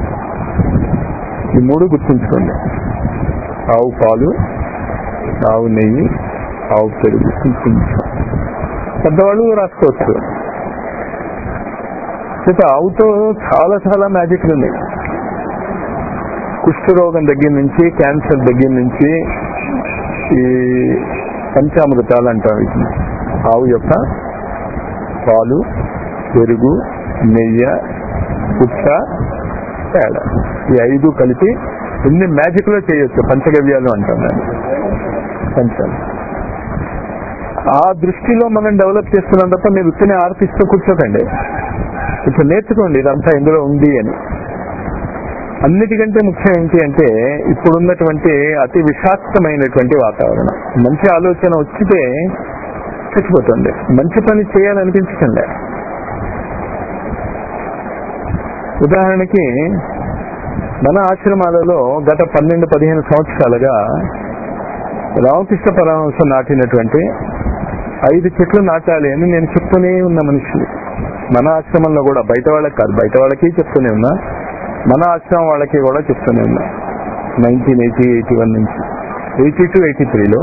ఈ మూడు గుర్తుంచుకోండి ఆవు పాలు ఆవు నెయ్యి ఆవు పెరుగు కొంచెం పెద్దవాళ్ళు రాసుకోవచ్చు ఇక ఆవుతో చాలా చాలా మ్యాజిక్లు ఉన్నాయి కుష్ఠరోగం దగ్గర నుంచి క్యాన్సర్ దగ్గర నుంచి ఈ పంచామృతాలు అంటాం వీటిని ఆవు యొక్క పాలు పెరుగు నెయ్యి పుట్ట పేడ ఈ ఐదు కలిపి ఎన్ని మ్యాజిక్ లో చేయొచ్చు పంచగవ్యాలు అంటాం దాన్ని పంచాలు ఆ దృష్టిలో మనం డెవలప్ చేస్తున్నాం తప్ప మీరు ఉత్తిని ఆర్పిస్తూ కూర్చోకండి ఇప్పుడు నేర్చుకోండి ఇదంతా ఇందులో ఉంది అని అన్నిటికంటే ముఖ్యం ఏంటి అంటే ఇప్పుడున్నటువంటి అతి విషాక్తమైనటువంటి వాతావరణం మంచి ఆలోచన వచ్చితే చచ్చిపోతుంది మంచి పని చేయాలనిపించకండి ఉదాహరణకి మన ఆశ్రమాలలో గత పన్నెండు పదిహేను సంవత్సరాలుగా రామకృష్ణ పరమహంస నాటినటువంటి ఐదు చెట్లు నాటాలి అని నేను చెప్తూనే ఉన్న మనుషులు మన ఆశ్రమంలో కూడా బయట వాళ్ళకి కాదు బయట వాళ్ళకి చెప్తూనే ఉన్నా మన ఆశ్రమం వాళ్ళకి కూడా చెప్తూనే ఉన్నా నైన్టీన్ ఎయిటీ ఎయిటీ వన్ నుంచి ఎయిటీ టూ ఎయిటీ త్రీలో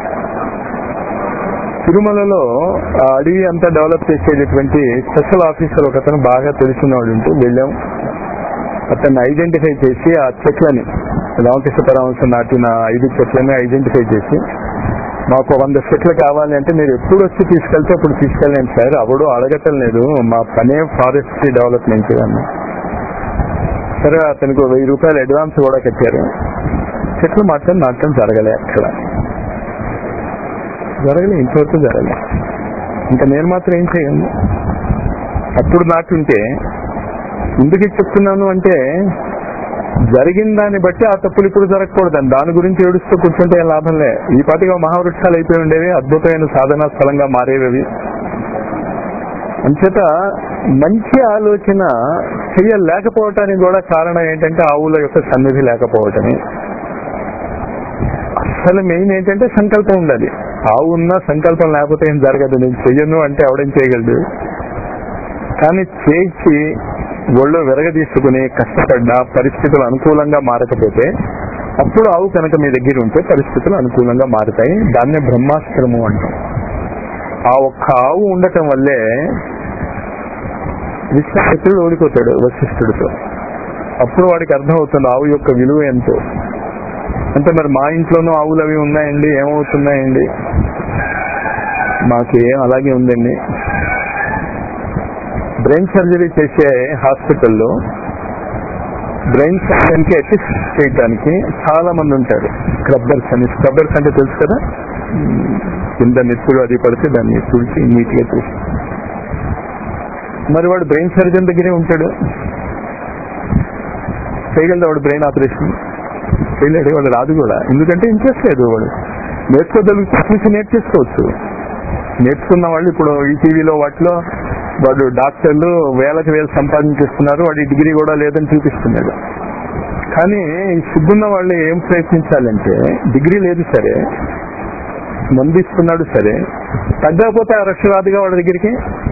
తిరుమలలో ఆ అడవి అంతా డెవలప్ చేసేటటువంటి స్పెషల్ ఆఫీసర్ ఒక అతను బాగా తెలిసినవాడు ఉంటూ వెళ్ళాం అతన్ని ఐడెంటిఫై చేసి ఆ చెట్లని రామకృష్ణ పరమహంస నాటిన ఐదు చెట్లని ఐడెంటిఫై చేసి మాకు వంద చెట్లు కావాలి అంటే మీరు ఎప్పుడు వచ్చి తీసుకెళ్తే అప్పుడు తీసుకెళ్ళండి సార్ అవడు అడగటం లేదు మా పనే ఫారెస్ట్రీ డెవలప్మెంట్ అన్న సరే అతనికి ఓ వెయ్యి రూపాయలు అడ్వాన్స్ కూడా కట్టారు చెట్లు మాత్రం నాటడం జరగలే అక్కడ జరగలే ఇంతవరకు జరగలే ఇంకా నేను మాత్రం ఏం చేయను అప్పుడు నాటుంటే ఎందుకు ఇది చెప్తున్నాను అంటే జరిగిన దాన్ని బట్టి ఆ తప్పులు ఇప్పుడు జరగకూడదని దాని గురించి ఏడుస్తూ కూర్చుంటే ఏం లాభంలే ఈ పాటిగా మహావృక్షాలు అయిపోయి ఉండేవి అద్భుతమైన సాధనా స్థలంగా మారేవి అవి అంచేత మంచి ఆలోచన చేయలేకపోవటానికి కూడా కారణం ఏంటంటే ఆవుల యొక్క సన్నిధి లేకపోవటమే అసలు మెయిన్ ఏంటంటే సంకల్పం ఉండాలి ఆవు ఉన్నా సంకల్పం లేకపోతే ఏం జరగదు నేను చెయ్యను అంటే ఎవడేం చేయగలడు కానీ చేసి ఒళ్ళు విరగదీసుకుని కష్టపడిన పరిస్థితులు అనుకూలంగా మారకపోతే అప్పుడు ఆవు కనుక మీ దగ్గర ఉంటే పరిస్థితులు అనుకూలంగా మారుతాయి దాన్నే బ్రహ్మాస్త్రము అంటాం ఆ ఒక్క ఆవు ఉండటం వల్లే విశ్వామిత్రుడు ఓడిపోతాడు వశిష్ఠుడితో అప్పుడు వాడికి అర్థమవుతుంది ఆవు యొక్క విలువ ఎంతో అంటే మరి మా ఇంట్లోనూ ఆవులు అవి ఉన్నాయండి ఏమవుతున్నాయండి మాకేం అలాగే ఉందండి బ్రెయిన్ సర్జరీ చేసే హాస్పిటల్లో బ్రెయిన్ సర్జన్ కి అసిస్ట్ చేయడానికి చాలా మంది ఉంటారు స్క్రబ్బర్స్ అని స్క్రబ్బర్స్ అంటే తెలుసు కదా ఉమ్, కింద నెత్తులు అది పడితే దాన్ని తుడిచి నీట్ గా తీసి మరి వాడు బ్రెయిన్ సర్జన్ దగ్గరే ఉంటాడు చేయగలడు వాడు బ్రెయిన్ ఆపరేషన్ చేయలేడు వాడు రాదు కూడా ఎందుకంటే ఇంట్రెస్ట్ లేదు వాడు నేర్చుకోగలిగితే చూసి నేర్చేసుకోవచ్చు నేర్చుకున్న వాళ్ళు ఇప్పుడు ఈ టీవీలో వాటిలో వాడు డాక్టర్లు వేలకు వేలు సంపాదించేస్తున్నారు వాడి డిగ్రీ కూడా లేదని చూపిస్తున్నాడు కానీ ఈ సిగ్గున్న వాళ్ళు ఏం ప్రయత్నించాలంటే డిగ్రీ లేదు సరే మందు ఇస్తున్నాడు సరే తగ్గకపోతే ఆ రక్షవాదిగా వాడి దగ్గరికి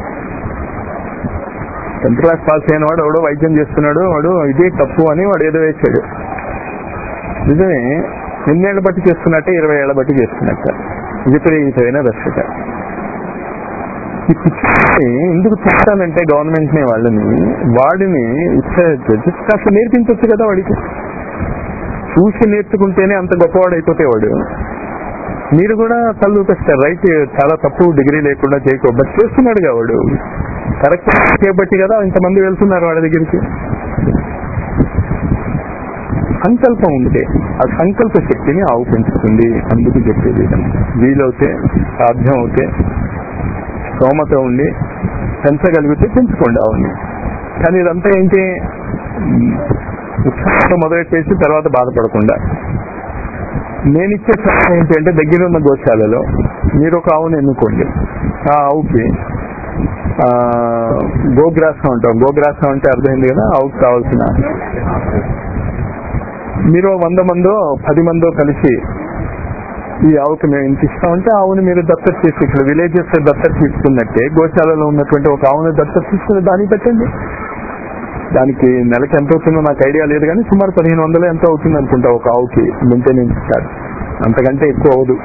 టెన్త్ క్లాస్ పాస్ అయిన వాడు ఎవడో వైద్యం చేస్తున్నాడు వాడు ఇదే తప్పు అని వాడు ఏదో వేసాడు నిజమే ఎన్నేళ్ల బట్టి చేస్తున్నట్టే ఇరవై ఏళ్ల బట్టి చేస్తున్నట్ట విపరీతమైన రక్షక ఈ పిచ్చి ఎందుకు చూస్తానంటే గవర్నమెంట్ ని వాళ్ళని వాడిని జస్ట్ కాస్త నేర్పించవచ్చు కదా వాడికి చూసి నేర్చుకుంటేనే అంత గొప్పవాడు అయిపోతే వాడు మీరు కూడా తల్లు ఊపిస్తారు రైట్ చాలా తప్పు డిగ్రీ లేకుండా చేయకో బట్ చేస్తున్నాడుగా వాడు కరెక్ట్ చేయబట్టి కదా ఇంతమంది వెళ్తున్నారు వాడి దగ్గరికి సంకల్పం ఉంటే ఆ సంకల్ప శక్తిని ఆవు పెంచుతుంది అందుకు చెప్పేది వీలవుతే సాధ్యం అవుతే స్తోమత ఉండి పెంచగలిగితే పెంచుకోండి ఆవుని కానీ ఇదంతా ఏంటి ఉమ్, ఉత్సాహంతో మొదలెట్టేసి తర్వాత బాధపడకుండా నేను ఇచ్చే సలహా ఏంటి అంటే దగ్గర ఉన్న గోశాలలో మీరు ఒక ఆవును ఎన్నుకోండి ఆ ఆవుకి ఆ, గోగ్రాసం అంటాం గోగ్రాసం అంటే అర్థమైంది కదా ఆవుకి కావాల్సిన మీరు వంద మందో పది మందో కలిసి ఈ ఆవుకి మేము ఇంత ఇస్తామంటే ఆవుని మీరు దత్తత చేసి ఇక్కడ విలేజెస్ దత్తత తీసుకున్నట్టే గోశాలలో ఉన్నటువంటి ఒక ఆవుని దత్తత తీసుకుని దానికి పెట్టండి దానికి నెలకి ఎంత అవుతుందో నాకు ఐడియా లేదు కానీ సుమారు పదిహేను వందలు ఎంత అవుతుంది అనుకుంటా ఒక ఆవుకి మెయింటెనెన్స్ చార్జ్ అంతకంటే ఎక్కువ అవదు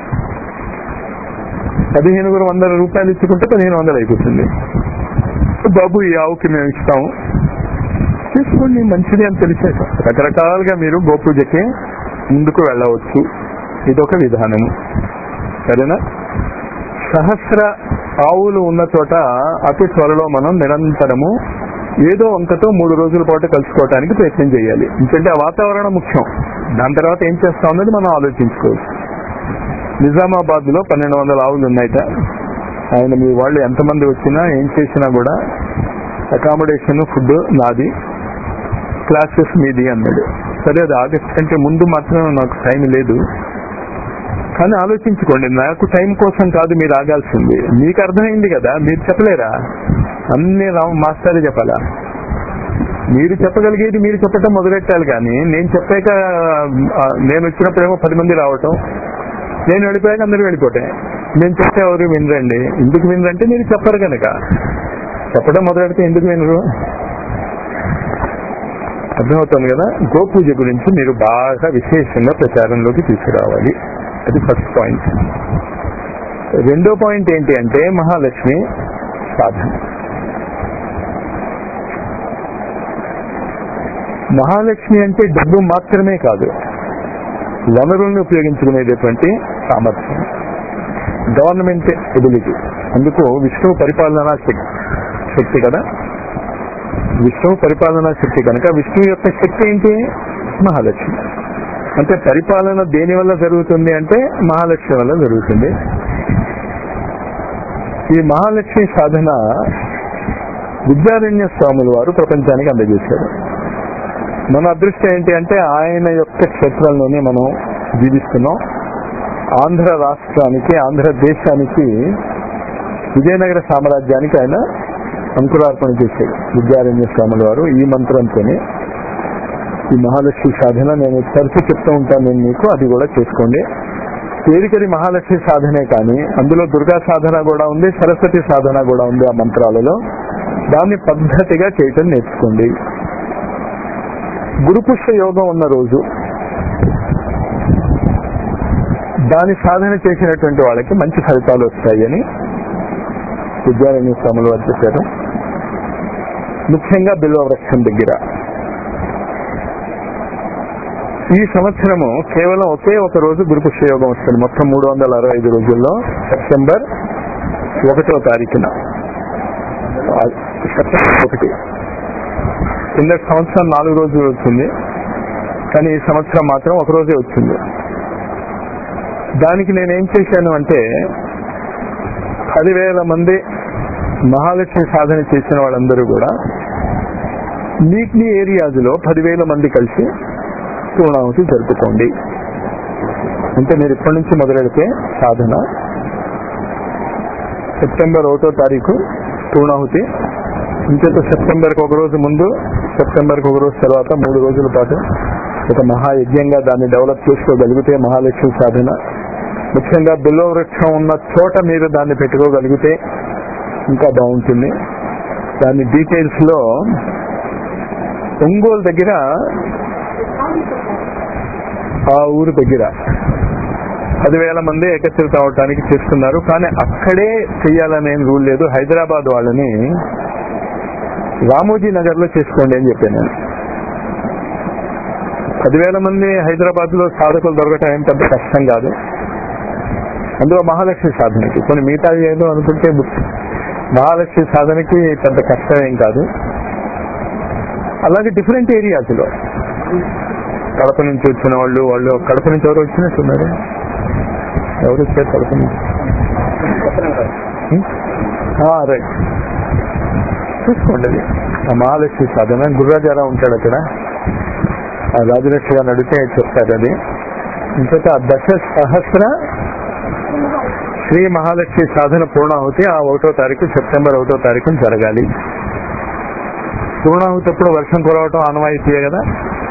పదిహేను వందల రూపాయలు ఇచ్చుకుంటే పదిహేను వందలు అయిపోతుంది బాబు ఈ ఆవుకి మేము ఇస్తాము తీసుకోండి మంచిది అని తెలిసాక రకరకాలుగా మీరు గోపూజకి ముందుకు వెళ్ళవచ్చు ఇదొక విధానము సరేనా సహస్ర ఆవులు ఉన్న చోట అతి త్వరలో మనం నిరంతరము ఏదో వంకతో మూడు రోజుల పాటు కలుసుకోవడానికి ప్రయత్నం చేయాలి ఎందుకంటే ఆ వాతావరణం ముఖ్యం దాని తర్వాత ఏం చేస్తాం అనేది మనం ఆలోచించుకోవచ్చు నిజామాబాద్ లో పన్నెండు వందల ఆవులు ఉన్నాయట ఆయన మీ వాళ్ళు ఎంతమంది వచ్చినా ఏం చేసినా కూడా అకామిడేషన్ ఫుడ్ నాది క్లాసెస్ మీది అన్నాడు సరే అది ఆగస్ట్ కంటే ముందు మాత్రం నాకు టైం లేదు కానీ ఆలోచించుకోండి నాకు టైం కోసం కాదు మీరు ఆగాల్సింది మీకు అర్థమైంది కదా మీరు చెప్పలేరా అన్ని రామ మాస్టరే చెప్పాలా మీరు చెప్పగలిగేది మీరు చెప్పటం మొదలెట్టాలి కానీ నేను చెప్పాక ఆ, నేను వచ్చినప్పుడేమో పది మంది రావటం నేను వెళ్ళిపోయాక అందరూ వెళ్ళిపోతే నేను చెప్తే ఎవరు వినరండి ఎందుకు వినరంటే మీరు చెప్పరు కనుక చెప్పడం మొదలెడితే ఎందుకు వినరు అర్థమవుతుంది కదా గోపూజ గురించి మీరు బాగా విశేషంగా ప్రచారంలోకి తీసుకురావాలి అది ఫస్ట్ పాయింట్ రెండో పాయింట్ ఏంటి అంటే మహాలక్ష్మి సాధన మహాలక్ష్మి అంటే డబ్బు మాత్రమే కాదు వనరుల్ని ఉపయోగించుకునేటటువంటి సామర్థ్యం గవర్నమెంట్ ఎబిలిటీ అందుకు విష్ణువు పరిపాలనా శక్తి శక్తి కదా విష్ణువు పరిపాలనా శక్తి కనుక విష్ణువు యొక్క శక్తి ఏంటి మహాలక్ష్మి అంటే పరిపాలన దేని వల్ల జరుగుతుంది అంటే మహాలక్ష్మి వల్ల జరుగుతుంది ఈ మహాలక్ష్మి సాధన విద్యారణ్య స్వాముల వారు ప్రపంచానికి అందజేశారు మన అదృష్టం ఏంటి అంటే ఆయన యొక్క క్షేత్రంలోనే మనం జీవిస్తున్నాం ఆంధ్ర రాష్ట్రానికి ఆంధ్ర దేశానికి విజయనగర సామ్రాజ్యానికి ఆయన అంకురార్పణ చేశాడు విద్యారణ్య స్వాముల వారు ఈ మంత్రంతోనే ఈ మహాలక్ష్మి సాధన నేను తరచు చెప్తూ ఉంటాను నేను మీకు అది కూడా చేసుకోండి పేరుకది మహాలక్ష్మి సాధనే కానీ అందులో దుర్గా సాధన కూడా ఉంది సరస్వతి సాధన కూడా ఉంది ఆ మంత్రాలలో దాన్ని పద్ధతిగా చేయటం నేర్చుకోండి గురుపుష్ప యోగం ఉన్న రోజు దాని సాధన చేసినటువంటి వాళ్ళకి మంచి ఫలితాలు వస్తాయని విద్యారణ్య స్వాములు వారు చెప్పారు ముఖ్యంగా బిల్వ వృక్షం దగ్గర ఈ సంవత్సరము కేవలం ఒకే ఒక రోజు గురుపుష్ప యోగం వస్తుంది మొత్తం మూడు వందల అరవై ఐదు రోజుల్లో సెప్టెంబర్ ఒకటో తారీఖున ఆ, సెప్టెంబర్ ఒకటి కింద సంవత్సరం నాలుగు రోజులు వచ్చింది కానీ ఈ సంవత్సరం మాత్రం ఒక రోజే వచ్చింది దానికి నేనేం చేశాను అంటే పదివేల మంది మహాలక్ష్మి సాధన చేసిన వాళ్ళందరూ కూడా మీకు మీ ఏరియాస్లో పదివేల మంది కలిసి పూర్ణాహుతి జరుపుకోండి అంటే మీరు ఇప్పటి నుంచి మొదలెడితే సాధన సెప్టెంబర్ ఒకటో తారీఖు పూర్ణాహుతి ఇంకేత సెప్టెంబర్కి ఒక రోజు ముందు సెప్టెంబర్కి ఒక రోజు తర్వాత మూడు రోజుల పాటు ఒక మహాయజ్ఞంగా దాన్ని డెవలప్ చేసుకోగలిగితే మహాలక్ష్మి సాధన ముఖ్యంగా బిల్వ వృక్షం ఉన్న చోట మీరు దాన్ని పెట్టుకోగలిగితే ఇంకా బాగుంటుంది దాని డీటెయిల్స్ లో ఒంగోలు దగ్గర ఆ ఊరు దగ్గర పదివేల మంది ఏకత్రిత అవటానికి చేస్తున్నారు కానీ అక్కడే చెయ్యాలనే రూల్ లేదు హైదరాబాద్ వాళ్ళని రామోజీ నగర్ లో చేసుకోండి అని చెప్పాను నేను పదివేల మంది హైదరాబాద్ లో సాధకులు దొరకటం ఏం పెద్ద కష్టం కాదు అందులో మహాలక్ష్మి సాధనకి కొన్ని మిగతా ఏదో అనుకుంటే మహాలక్ష్మి సాధనకి పెద్ద కష్టం ఏం కాదు అలాగే డిఫరెంట్ ఏరియాస్ లో కడప నుంచి వచ్చిన వాళ్ళు వాళ్ళు కడప నుంచి ఎవరు వచ్చినట్టున్నారు ఎవరు వచ్చారు కడప నుంచి రైట్ చూసుకోండి అది ఆ మహాలక్ష్మి సాధన గుర్రాజారా ఉంటాడు అక్కడ ఆ రాజలక్ష్మి గారిని అడిగితే చెప్తారు అది ఇంకొక ఆ దశ సహస్ర శ్రీ మహాలక్ష్మి సాధన పూర్ణాహుతి ఆ ఒకటో తారీఖు సెప్టెంబర్ ఒకటో తారీఖున జరగాలి పూర్ణాహుతి అప్పుడు వర్షం కురవటం ఆనవాయితీయే కదా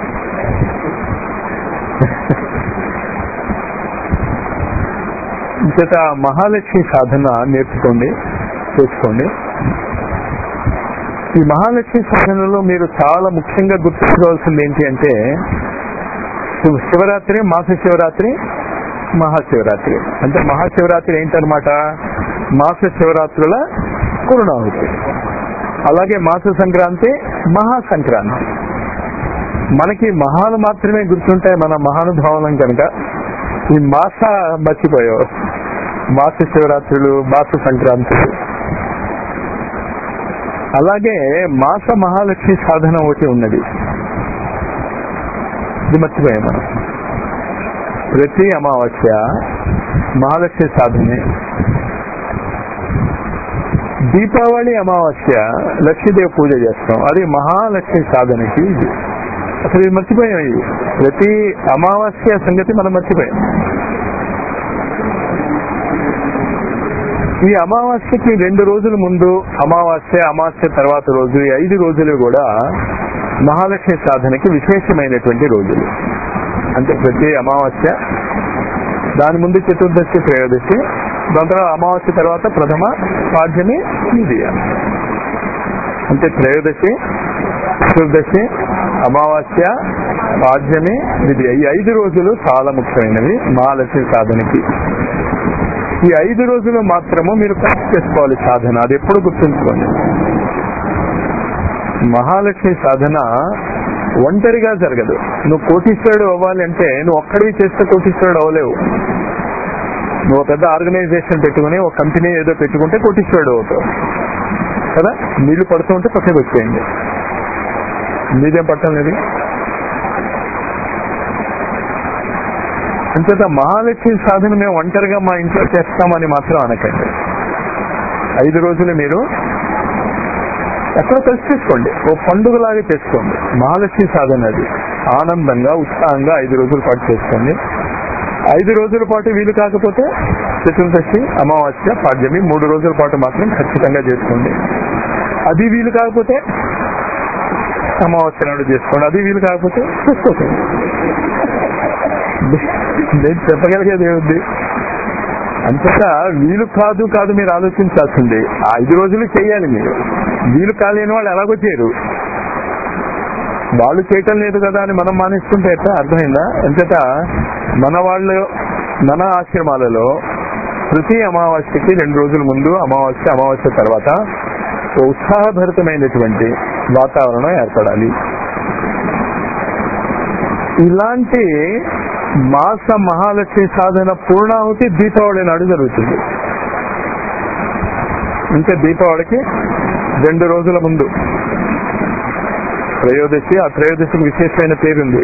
ఇంకట మహాలక్ష్మి సాధన నేర్చుకోండి చేసుకోండి ఈ మహాలక్ష్మి సాధనలో మీరు చాలా ముఖ్యంగా గుర్తుంచుకోవాల్సింది ఏంటి అంటే శివ- శివరాత్రి మాస శివరాత్రి మహాశివరాత్రి అంటే మహాశివరాత్రి ఏంటనమాట మాస శివరాత్రుల పూర్ణాహుతి అలాగే మాస సంక్రాంతి మహా సంక్రాంతి మనకి మహాలు మాత్రమే గుర్తుంటాయి మన మహానుభావులం కనుక ఈ మాస మర్చిపోయావు మాస శివరాత్రులు మాస సంక్రాంతులు అలాగే మాస మహాలక్ష్మి సాధన ఒకటి ఉన్నది ఇది మర్చిపోయాం మనం ప్రతి అమావాస్య మహాలక్ష్మి సాధనే దీపావళి అమావాస్య లక్ష్మీదేవి పూజ చేస్తాం అది మహాలక్ష్మి సాధనకి ఇది అసలు ఇది మర్చిపోయాం ఇది ప్రతి అమావాస్య సంగతి మనం మర్చిపోయాం ఈ అమావాస్యకి రెండు రోజుల ముందు అమావాస్య అమావాస్య తర్వాత రోజు ఈ ఐదు రోజులు కూడా మహాలక్ష్మి సాధనకి విశేషమైనటువంటి రోజులు అంటే ప్రతి అమావాస్య దాని ముందు చతుర్దశి త్రయోదశి దాని తర్వాత అమావాస్య తర్వాత ప్రథమ పాఠ్యమి ద్వితీయ అంటే త్రయోదశి చతుర్దశి అమావాస్య పాఠ్యమి ద్వితీయ ఈ ఐదు రోజులు చాలా ముఖ్యమైనవి మహాలక్ష్మి సాధనకి ఈ ఐదు రోజులు మాత్రము మీరు కరెక్ట్ చేసుకోవాలి సాధన అది ఎప్పుడు గుర్తుంచుకోండి మహాలక్ష్మి సాధన ఒంటరిగా జరగదు నువ్వు కోటీశ్వరుడు అవ్వాలి అంటే నువ్వు ఒక్కడివి చేస్తే కోటీశ్వరుడు అవ్వలేవు నువ్వు పెద్ద ఆర్గనైజేషన్ పెట్టుకుని ఒక కంపెనీ ఏదో పెట్టుకుంటే కోటీశ్వరుడు అవుతావు కదా నీళ్లు పడుతూ ఉంటే పక్కకి వచ్చేయండి నీదేం పట్టం లేదు అంతేత మహాలక్ష్మి సాధన మేము ఒంటరిగా మా ఇంట్లో చేస్తామని మాత్రం అనకండి ఐదు రోజులు మీరు ఎక్కడో కలిసి చేసుకోండి ఓ పండుగలాగా చేసుకోండి మహాలక్ష్మి సాధన అది ఆనందంగా ఉత్సాహంగా ఐదు రోజుల పాటు చేసుకోండి ఐదు రోజుల పాటు వీలు కాకపోతే చతుర్దశి అమావాస్య పాడ్యమి మూడు రోజుల పాటు మాత్రం ఖచ్చితంగా చేసుకోండి అది వీలు కాకపోతే అమావాస్య నాడు చేసుకోండి అది వీలు కాకపోతే చేసుకోకండి నేను చెప్పగలిగేది ఏముంది అంతటా వీలు కాదు కాదు మీరు ఆలోచించాల్సింది ఆ ఐదు రోజులు చేయాలి మీరు వీలు కాలేని వాళ్ళు ఎలాగో చేయరు వాళ్ళు చేయటం లేదు కదా అని మనం మానేస్తుంటే ఎట్లా అర్థమైందా ఎంతట మన వాళ్ళు మన ఆశ్రమాలలో ప్రతి అమావాస్యకి రెండు రోజుల ముందు అమావాస్య అమావాస్య తర్వాత ఓ ఉత్సాహభరితమైనటువంటి వాతావరణం ఏర్పడాలి ఇలాంటి మాస మహాలక్ష్మి సాధన పూర్ణాహుతి దీపావళి నాడు జరుగుతుంది అంటే దీపావళికి రెండు రోజుల ముందు త్రయోదశి ఆ త్రయోదశికి విశేషమైన పేరుంది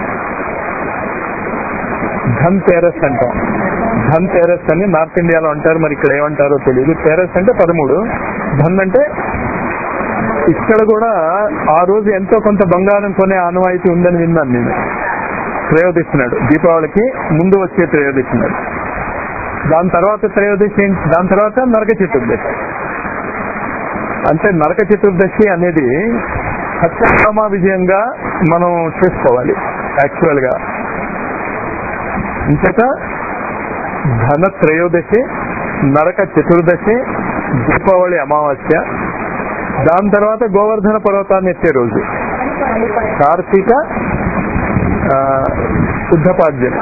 ధన్ తెరస్ అంటాం ధన్ తెరస్ అని నార్త్ ఇండియాలో అంటారు మరి ఇక్కడ ఏమంటారో తెలియదు తెరస్ అంటే పదమూడు ధన్ అంటే ఇక్కడ కూడా ఆ రోజు ఎంతో కొంత బంగారం కొనే ఆనవాయితీ ఉందని విన్నాను నేను త్రయోదశి నాడు దీపావళికి ముందు వచ్చే త్రయోదశి నాడు దాని తర్వాత త్రయోదశి ఏంటి? దాని తర్వాత నరక చతుర్దశి అంటే నరక చతుర్దశి అనేది సత్యనామ విజయంగా మనం చేసుకోవాలి యాక్చువల్ గా ఇంతక ధన త్రయోదశి నరక చతుర్దశి దీపావళి అమావాస్య దాని తర్వాత గోవర్ధన పర్వతాన్ని ఎత్తే రోజు కార్తీక ఆ, శుద్ధపాడ్యం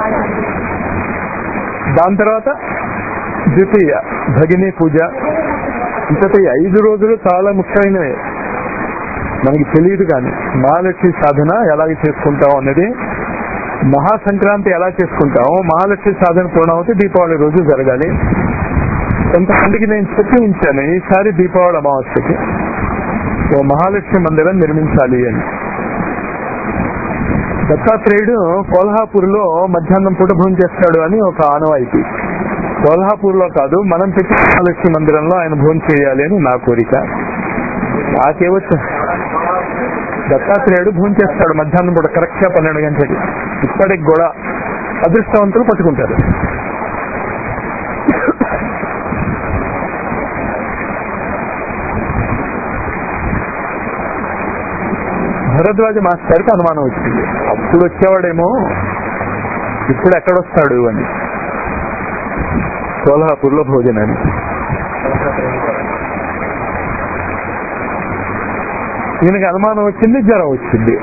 దాని తర్వాత ద్వితీయ భగిని పూజ ఇంతటి ఈ ఐదు రోజులు చాలా ముఖ్యమైనవి మనకి తెలియదు కానీ మహాలక్ష్మి సాధన ఎలాగ చేసుకుంటాం అన్నది మహాసంక్రాంతి ఎలా చేసుకుంటామో మహాలక్ష్మి సాధన పూర్ణమవుతే దీపావళి రోజు జరగాలి కొంతమందికి నేను చెప్పి ఉంచాను ఈసారి దీపావళి అమావాస్యకి ఓ మహాలక్ష్మి మందిరం నిర్మించాలి అని దత్తాత్రేయుడు కోల్హాపూర్ లో మధ్యాహ్నం పూట భోజనం చేస్తాడు అని ఒక ఆనవాయితీ కోల్హాపూర్ లో కాదు మనం పెట్టిన మహాలక్ష్మి మందిరంలో ఆయన భోజనం చేయాలి అని నా కోరిక నాకేవచ్చు దత్తాత్రేయుడు భోజనం చేస్తాడు మధ్యాహ్నం పూట కరెక్ట్ గా పన్నెండు గంటలకి ఇప్పటికి కూడా అదృష్టవంతులు పట్టుకుంటారు భరద్వాజ మాస్టర్కి అనుమానం వచ్చింది అప్పుడు వచ్చేవాడేమో ఇప్పుడు ఎక్కడొస్తాడు అని కోల్హాపూర్లో భోజనానికి ఈయనకి అనుమానం వచ్చింది జ్వరం వచ్చింది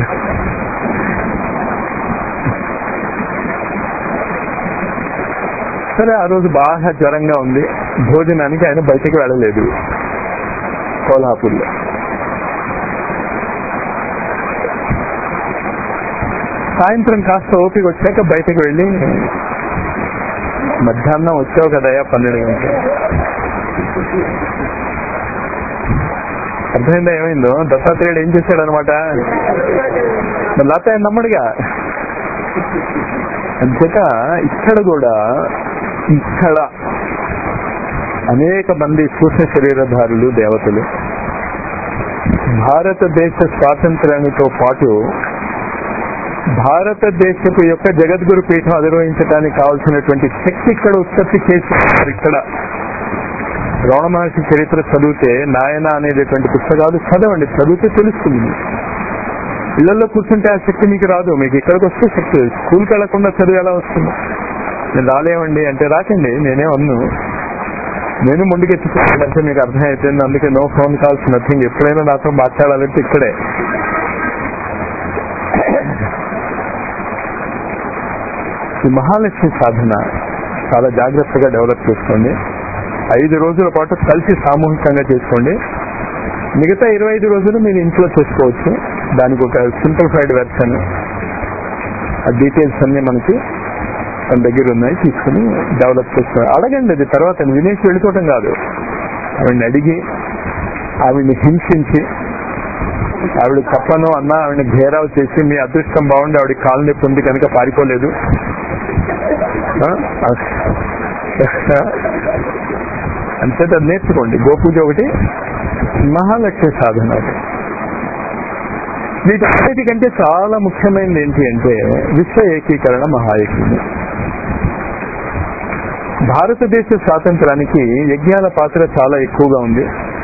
సరే ఆ రోజు బాగా జ్వరంగా ఉంది భోజనానికి ఆయన బయటకు వెళ్ళలేదు కోల్హాపూర్లో సాయంత్రం కాస్త ఓపిక వచ్చాక బయటకు వెళ్ళి మధ్యాహ్నం వచ్చావు కదయ్యా పన్నెండు గంటలు అర్థమైందా ఏమైందో దత్తాత్రేయుడు ఏం చేశాడు అనమాట లేకపోతే ఆయన నమ్మడుగా అంతేక ఇక్కడ కూడా ఇక్కడ అనేక మంది సూక్ష్మ శరీరధారులు దేవతలు భారతదేశ స్వాతంత్ర్యానితో పాటు భారతదేశపు యొక్క జగద్గురు పీఠం అధిరోహించడానికి కావాల్సినటువంటి శక్తి ఇక్కడ ఉత్పత్తి చేస్తున్నారు ఇక్కడ రమణ మహర్షి చరిత్ర చదివితే నాయన అనేటటువంటి పుస్తకాలు చదవండి చదివితే తెలుస్తుంది మీకు. ఇళ్లలో కూర్చుంటే ఆ శక్తి మీకు రాదు మీకు ఇక్కడికి వస్తే శక్తి స్కూల్కి వెళ్లకుండా చదువు ఎలా వస్తుంది నేను రాలేమండి అంటే రాకండి నేనే వన్ను నేను ముందుకెత్తుకోవాలంటే మీకు అర్థం అయిపోయింది అందుకే నో ఫోన్ కాల్స్ నథింగ్ ఎప్పుడైనా నాతో మాట్లాడాలంటే ఇక్కడే ఈ మహాలక్ష్మి సాధన చాలా జాగ్రత్తగా డెవలప్ చేసుకోండి ఐదు రోజుల పాటు కలిసి సామూహికంగా చేసుకోండి మిగతా ఇరవై ఐదు రోజులు మీరు ఇంట్లో చేసుకోవచ్చు దానికి ఒక సింప్లిఫైడ్ వెర్షన్ ఆ డీటెయిల్స్ అన్ని మనకి మన దగ్గర ఉన్నాయి తీసుకుని డెవలప్ చేస్తాం అడగండి అది తర్వాత వినేసి వెళ్ళిపోవటం కాదు ఆవిడని అడిగి ఆవిడ్ని హింసించి ఆవిడ తప్పను అన్న ఆవిడని ఘేరావు చేసి మీ అదృష్టం బాగుండి ఆవిడ కాలు నొప్పి ఉంది కనుక పారిపోలేదు ఆ? అంతేత అది నేర్చుకోండి గోపూజ ఒకటి మహాలక్ష్మి సాధన ఒకటి వీటన్నిటికంటే చాలా ముఖ్యమైనది ఏంటి అంటే విశ్వ ఏకీకరణ మహాయజ్ఞం భారతదేశ స్వాతంత్రానికి యజ్ఞాల పాత్ర చాలా ఎక్కువగా ఉంది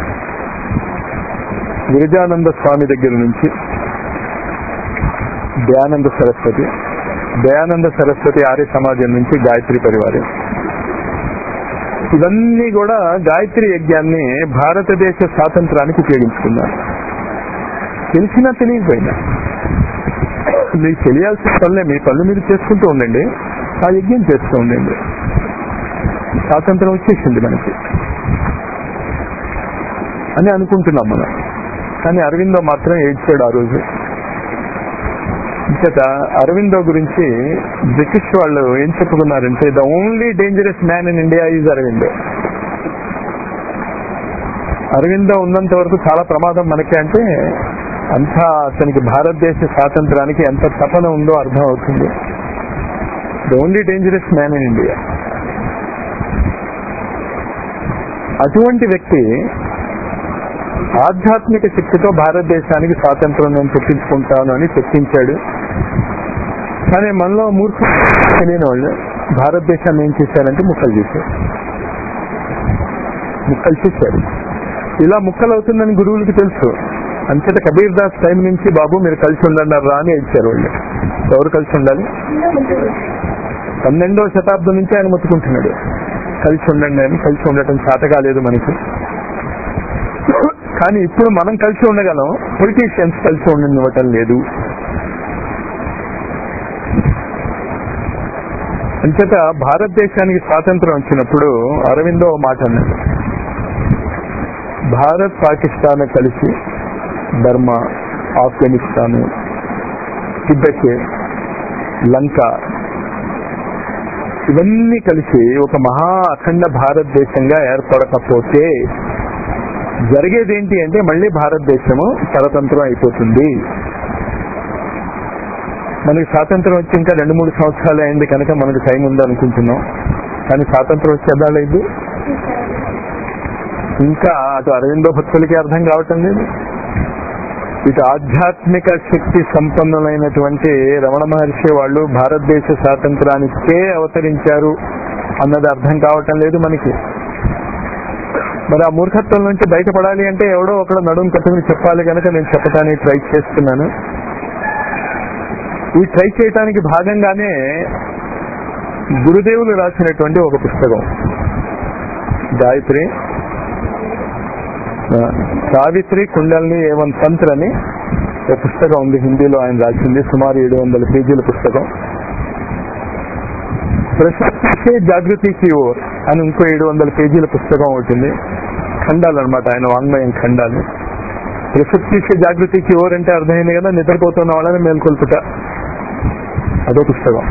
గిరిజానంద స్వామి దగ్గర నుంచి దయానంద సరస్వతి దయానంద సరస్వతి ఆర్య సమాజం నుంచి గాయత్రి పరివారం ఇవన్నీ కూడా గాయత్రి యజ్ఞాన్ని భారతదేశ స్వాతంత్రానికి ఉపయోగించుకున్నారు తెలిసినా తెలియకపోయినా మీకు తెలియాల్సిన పనులే మీ పనులు మీరు చేసుకుంటూ ఉండండి ఆ యజ్ఞం చేస్తూ ఉండండి స్వాతంత్రం వచ్చేసింది మనకి అని అనుకుంటున్నాం మనం కానీ అరవిందో మాత్రం ఏడ్చాడు ఆ రోజు ఇంచేత అరవిందో గురించి బ్రిటిష్ వాళ్ళు ఏం చెప్పుకున్నారంటే the only dangerous man in India is Aurobindo Aurobindo ఉన్నంత వరకు చాలా ప్రమాదం మనకి అంటే అంతా అతనికి భారతదేశ స్వాతంత్రానికి ఎంత తపన ఉందో అర్థం అవుతుంది the only dangerous man in India అటువంటి వ్యక్తి ఆధ్యాత్మిక శక్తితో భారతదేశానికి స్వాతంత్రం నేను తెప్పించుకుంటాను అని తెప్పించాడు కానీ మనలో మూర్ఖ తెలియని వాళ్ళు భారతదేశాన్ని ఏం చేశారంటే ముక్కలు చేశారు ముక్కలు చేశారు ఇలా ముక్కలు అవుతుందని గురువులకి తెలుసు అంతటా కబీర్ దాస్ టైం నుంచి బాబు మీరు కలిసి ఉండండి రా అని ఇచ్చారు వాళ్ళు ఎవరు కలిసి ఉండాలి పన్నెండవ శతాబ్దం నుంచి ఆయన ముట్టుకుంటున్నాడు కలిసి ఉండండి అని కలిసి ఉండటం చేత కాలేదు మనకి కానీ ఇప్పుడు మనం కలిసి ఉండగలం పొలిటీషియన్స్ కలిసి ఉండనివ్వటం లేదు అంచేత భారతదేశానికి స్వాతంత్రం వచ్చినప్పుడు అరవిందో ఓ మాట అన్నాడు భారత్ పాకిస్తాన్ కలిసి బర్మా ఆఫ్ఘనిస్తాన్ టిబెట్ లంక ఇవన్నీ కలిసి ఒక మహా అఖండ భారతదేశంగా ఏర్పడకపోతే జరిగేది ఏంటి అంటే మళ్ళీ భారతదేశము పరతంత్రం అయిపోతుంది మనకి స్వాతంత్రం వచ్చి ఇంకా రెండు మూడు సంవత్సరాలు అయింది కనుక మనకు టైం ఉంది అనుకుంటున్నాం కానీ స్వాతంత్రం వచ్చేదాలేదు ఇంకా అటు అరవిందో భక్తులకి అర్థం కావటం లేదు ఇటు ఆధ్యాత్మిక శక్తి సంపన్నులైనటువంటి రమణ మహర్షి వాళ్ళు భారతదేశ స్వాతంత్రానికే అవతరించారు అన్నది అర్థం కావటం లేదు మనకి మరి ఆ మూర్ఖత్వం నుంచి బయటపడాలి అంటే ఎవడో ఒకడు నడుము కట్టుకుని చెప్పాలి కనుక నేను చెప్పడానికి ట్రై చేస్తున్నాను ఈ ట్రై చేయటానికి భాగంగానే గురుదేవులు రాసినటువంటి ఒక పుస్తకం గాయత్రి ఆ, సావిత్రి కుండల్ని ఏవన్ తంత్ర అని ఒక పుస్తకం ఉంది హిందీలో ఆయన రాసింది సుమారు ఏడు వందల పేజీల పుస్తకం ప్రశస్తి జాగృతికి ఓర్ అని ఇంకో ఏడు వందల పేజీల పుస్తకం ఒకటి ఉంది ఖండాలు అనమాట ఆయన వాంగ్మయం ఖండాలు ప్రశస్తి జాగృతికి ఓర్ అంటే అర్థమైంది కదా నిద్రపోతున్న వాళ్ళని మేల్కొల్పుట అదో పుస్తకం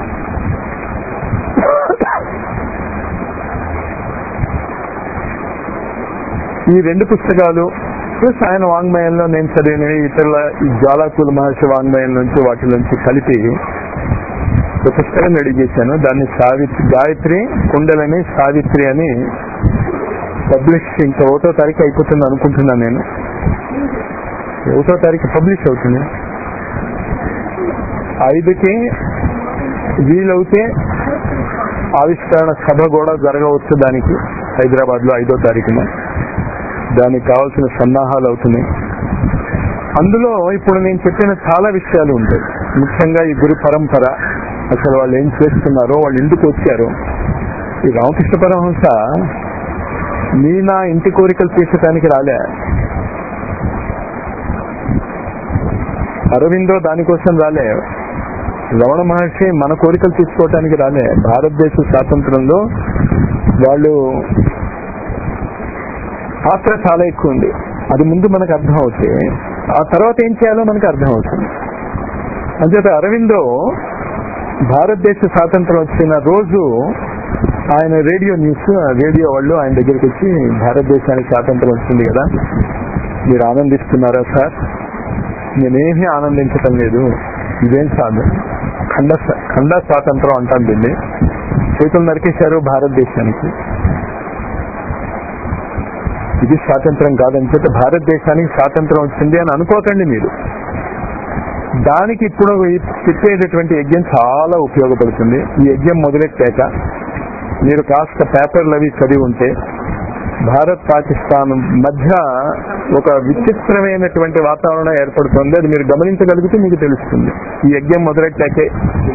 ఈ రెండు పుస్తకాలు ప్లస్ ఆయన వాంగ్మయంలో నేను చదివిన ఇతరుల ఈ జ్వాలాకుల మహర్షి వాంగ్మయం నుంచి వాటి నుంచి కలిపి ఒక పుస్తకం రెడీ చేశాను దాన్ని సావిత్రి గాయత్రి కుండలని సావిత్రి అని పబ్లిష్ ఇంకా ఒకటో తారీఖు అయిపోతుంది అనుకుంటున్నాను నేను ఒకటో తారీఖు పబ్లిష్ అవుతుంది ఐదుకి వీలవుతే ఆవిష్కరణ సభ కూడా జరగవచ్చు దానికి హైదరాబాద్ లో ఐదో తారీఖున దానికి కావాల్సిన సన్నాహాలు అవుతున్నాయి అందులో ఇప్పుడు నేను చెప్పిన చాలా విషయాలు ఉంటాయి ముఖ్యంగా ఈ గురు పరంపర అసలు వాళ్ళు ఏం చేస్తున్నారో వాళ్ళు ఎందుకు వచ్చారో ఈ రామకృష్ణ పరమహంస నీ నా ఇంటి కోరికలు తీర్చడానికి రాలే అరవిందో దానికోసం రాలే రమణ మహర్షి మన కోరికలు తీసుకోవటానికి రాలే భారతదేశ స్వాతంత్రంలో వాళ్ళు పాత్ర చాలా ఎక్కువ ఉంది అది ముందు మనకు అర్థం అవుతే ఆ తర్వాత ఏం చేయాలో మనకు అర్థమవుతుంది అంచేత అరవిందో భారతదేశ స్వాతంత్రం వచ్చిన రోజు ఆయన రేడియో న్యూస్ ఆ రేడియో వాళ్ళు ఆయన దగ్గరికి వచ్చి భారతదేశానికి స్వాతంత్రం వచ్చింది కదా మీరు ఆనందిస్తున్నారా సార్ నేనేమీ ఆనందించటం లేదు ఇదేం సాధన ఖండ ఖండ స్వాతంత్రం అంటాం దీన్ని చేతులు నరికేశారు భారతదేశానికి ఇది స్వాతంత్రం కాదని చెప్పి భారతదేశానికి స్వాతంత్రం వచ్చింది అని అనుకోకండి మీరు దానికి ఇప్పుడు ఈ చెప్పేటటువంటి యజ్ఞం చాలా ఉపయోగపడుతుంది ఈ యజ్ఞం మొదలెట్టాక మీరు కాస్త పేపర్లు అవి చదివి ఉంటే భారత్ పాకిస్తాన్ మధ్య ఒక విచిత్రమైనటువంటి వాతావరణం ఏర్పడుతుంది అది మీరు గమనించగలిగితే మీకు తెలుస్తుంది ఈ యజ్ఞం మొదలెట్టాకే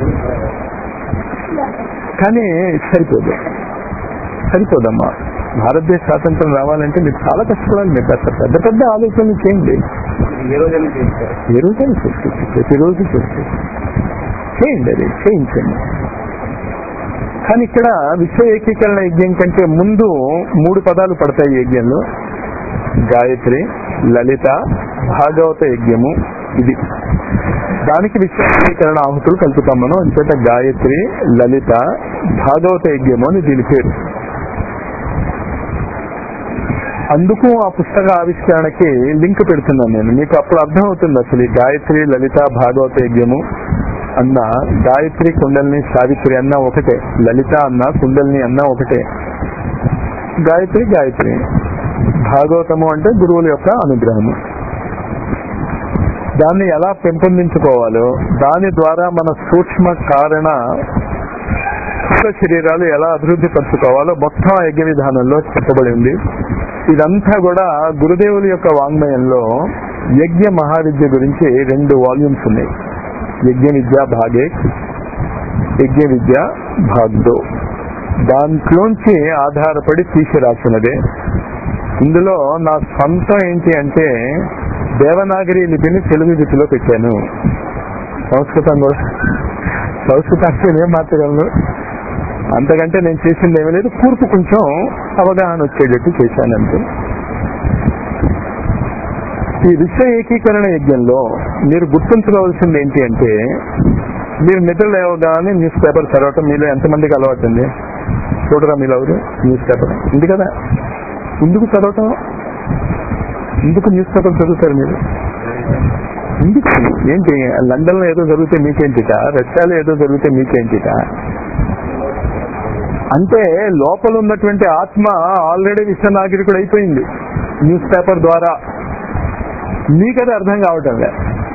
కానీ సరిపోదు సరిపోదమ్మా భారతదేశ స్వాతంత్రం రావాలంటే మీరు చాలా కష్టపడాలి మీరు కాస్త పెద్ద పెద్ద ఆలోచనలు చేయండి ఏ రోజైనా చేస్తారు ఏ రోజైనా చేసుకోవచ్చు ప్రతిరోజు చేసుకోవచ్చు చేయండి అది చేయించండి కానీ ఇక్కడ విశ్వ ఏకీకరణ యజ్ఞం కంటే ముందు మూడు పదాలు పడతాయి ఈ యజ్ఞంలో గాయత్రి లలిత భాగవత యజ్ఞము ఇది దానికి విశ్వ ఏకీకరణ ఆహుతులు కలుపుతాం మనం అంచేత గాయత్రి లలిత భాగవత యజ్ఞము అని దీని పేరు అందుకు ఆ పుస్తక ఆవిష్కరణకి లింక్ పెడుతున్నాను నేను మీకు అప్పుడు అర్థం అవుతుంది అసలు ఈ గాయత్రి లలిత భాగవత యజ్ఞము అన్న గాయత్రి కుండల్ని సావిత్రి అన్న ఒకటే లలిత అన్న కుండల్ని అన్న ఒకటే గాయత్రి గాయత్రి భాగవతము అంటే గురువుల యొక్క అనుగ్రహము దాన్ని ఎలా పెంపొందించుకోవాలో దాని ద్వారా మన సూక్ష్మ కారణ స్థూల శరీరాలు ఎలా అభివృద్ధి పరచుకోవాలో మొత్తం ఆ యజ్ఞ విధానంలో చెప్పబడి ఉంది ఇదంతా కూడా గురుదేవుల యొక్క వాంగ్మయంలో యజ్ఞ మహావిద్య గురించి రెండు వాల్యూమ్స్ ఉన్నాయి యజ్ఞ విద్య భాగే యజ్ఞ విద్య భాగ్దో దాంట్లోంచి ఆధారపడి తీసి రాసినదే ఇందులో నా సొంతం ఏంటి అంటే దేవనాగరి లిపిని తెలుగు లిపిలో పెట్టాను సంస్కృతం కూడా సంస్కృతాన్ని ఏం మార్చగలను అంతకంటే నేను చేసింది ఏమీ లేదు కూర్పు కొంచెం అవగాహన వచ్చేటట్టు చేశానంతే ఈ విశ్వ ఏకీకరణ యజ్ఞంలో మీరు గుర్తుంచుకోవాల్సింది ఏంటి అంటే మీరు నిద్ర లేవగానే న్యూస్ పేపర్ చదవటం మీలో ఎంతమందికి అలవాటు ఉంది చూడరా మీరు ఎవరు న్యూస్ పేపర్ ఉంది కదా ఎందుకు చదవటం ఎందుకు న్యూస్ పేపర్ చదువుతారు మీరు ఎందుకు ఏంటి లండన్ లో ఏదో జరిగితే మీకేంటిట రష్యాలో ఏదో జరిగితే మీకేంటిట అంటే లోపల ఉన్నటువంటి ఆత్మ ఆల్రెడీ విశ్వ నాగరికుడు అయిపోయింది న్యూస్ పేపర్ ద్వారా మీకది అర్థం కావటం లే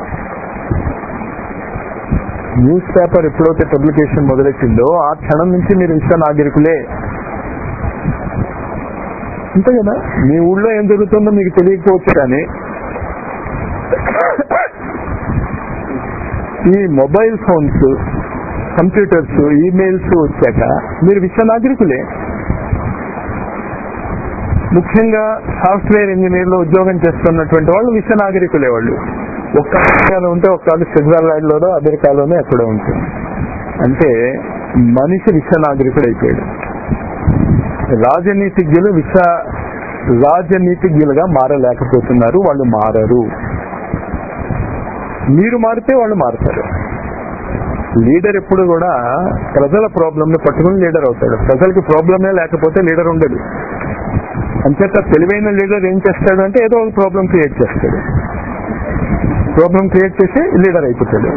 న్యూస్ పేపర్ ఎప్పుడైతే పబ్లికేషన్ మొదలెట్టిందో ఆ క్షణం నుంచి మీరు విశ్వ నాగరికులే అంతే కదా మీ ఊళ్ళో ఏం జరుగుతుందో మీకు తెలియకపోవచ్చు కానీ ఈ మొబైల్ ఫోన్స్ కంప్యూటర్స్ ఈమెయిల్స్ వచ్చాక మీరు విశ్వ నాగరికులే ముఖ్యంగా సాఫ్ట్వేర్ ఇంజనీర్లు ఉద్యోగం చేస్తున్నటువంటి వాళ్ళు విశ్వ నాగరికులే వాళ్ళు ఒక్క అమెరికాలో ఉంటే ఒక్క స్విట్జర్లాండ్ లోనో అమెరికాలోనో ఎక్కడో ఉంటుంది అంటే మనిషి విశ్వ నాగరికుడు అయిపోయాడు రాజనీతిజ్ఞులు విశ్వ రాజనీతిజ్ఞులుగా మారలేకపోతున్నారు వాళ్ళు మారరు మీరు మారితే వాళ్ళు మారుతారు లీడర్ ఎప్పుడు కూడా ప్రజల ప్రాబ్లమ్ ని పట్టుకుని లీడర్ అవుతాడు ప్రజలకి ప్రాబ్లమే లేకపోతే లీడర్ ఉండదు అంచేత తెలివైన లీడర్ ఏం చేస్తాడు అంటే ఏదో ఒక ప్రాబ్లం క్రియేట్ చేస్తాడు ప్రాబ్లం క్రియేట్ చేసి లీడర్ అయిపోతాడు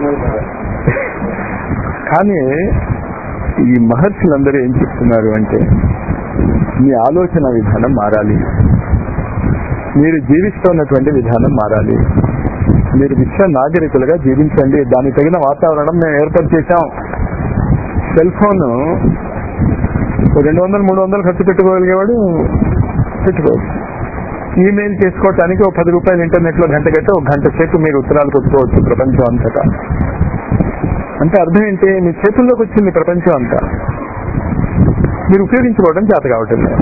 కానీ ఈ మహర్షులందరూ ఏం చెప్తున్నారు అంటే మీ ఆలోచన విధానం మారాలి మీరు జీవిస్తున్నటువంటి విధానం మారాలి మీరు విశ్వ నాగరికులుగా జీవించండి దానికి తగిన వాతావరణం మేము ఏర్పాటు చేశాం సెల్ ఫోన్ రెండు వందలు మూడు వందలు ఖర్చు పెట్టుకోగలిగేవాడు పెట్టుకోవచ్చు ఈమెయిల్ చేసుకోవటానికి ఒక పది రూపాయలు ఇంటర్నెట్ లో గంట గంట ఒక గంట సేపు మీరు ఉత్తరాలు కొట్టుకోవచ్చు ప్రపంచం అంతటా అంటే అర్థం ఏంటి మీ చేతుల్లోకి వచ్చింది ప్రపంచం అంతా మీరు ఉపయోగించుకోవడం చేత కావటం లేదు.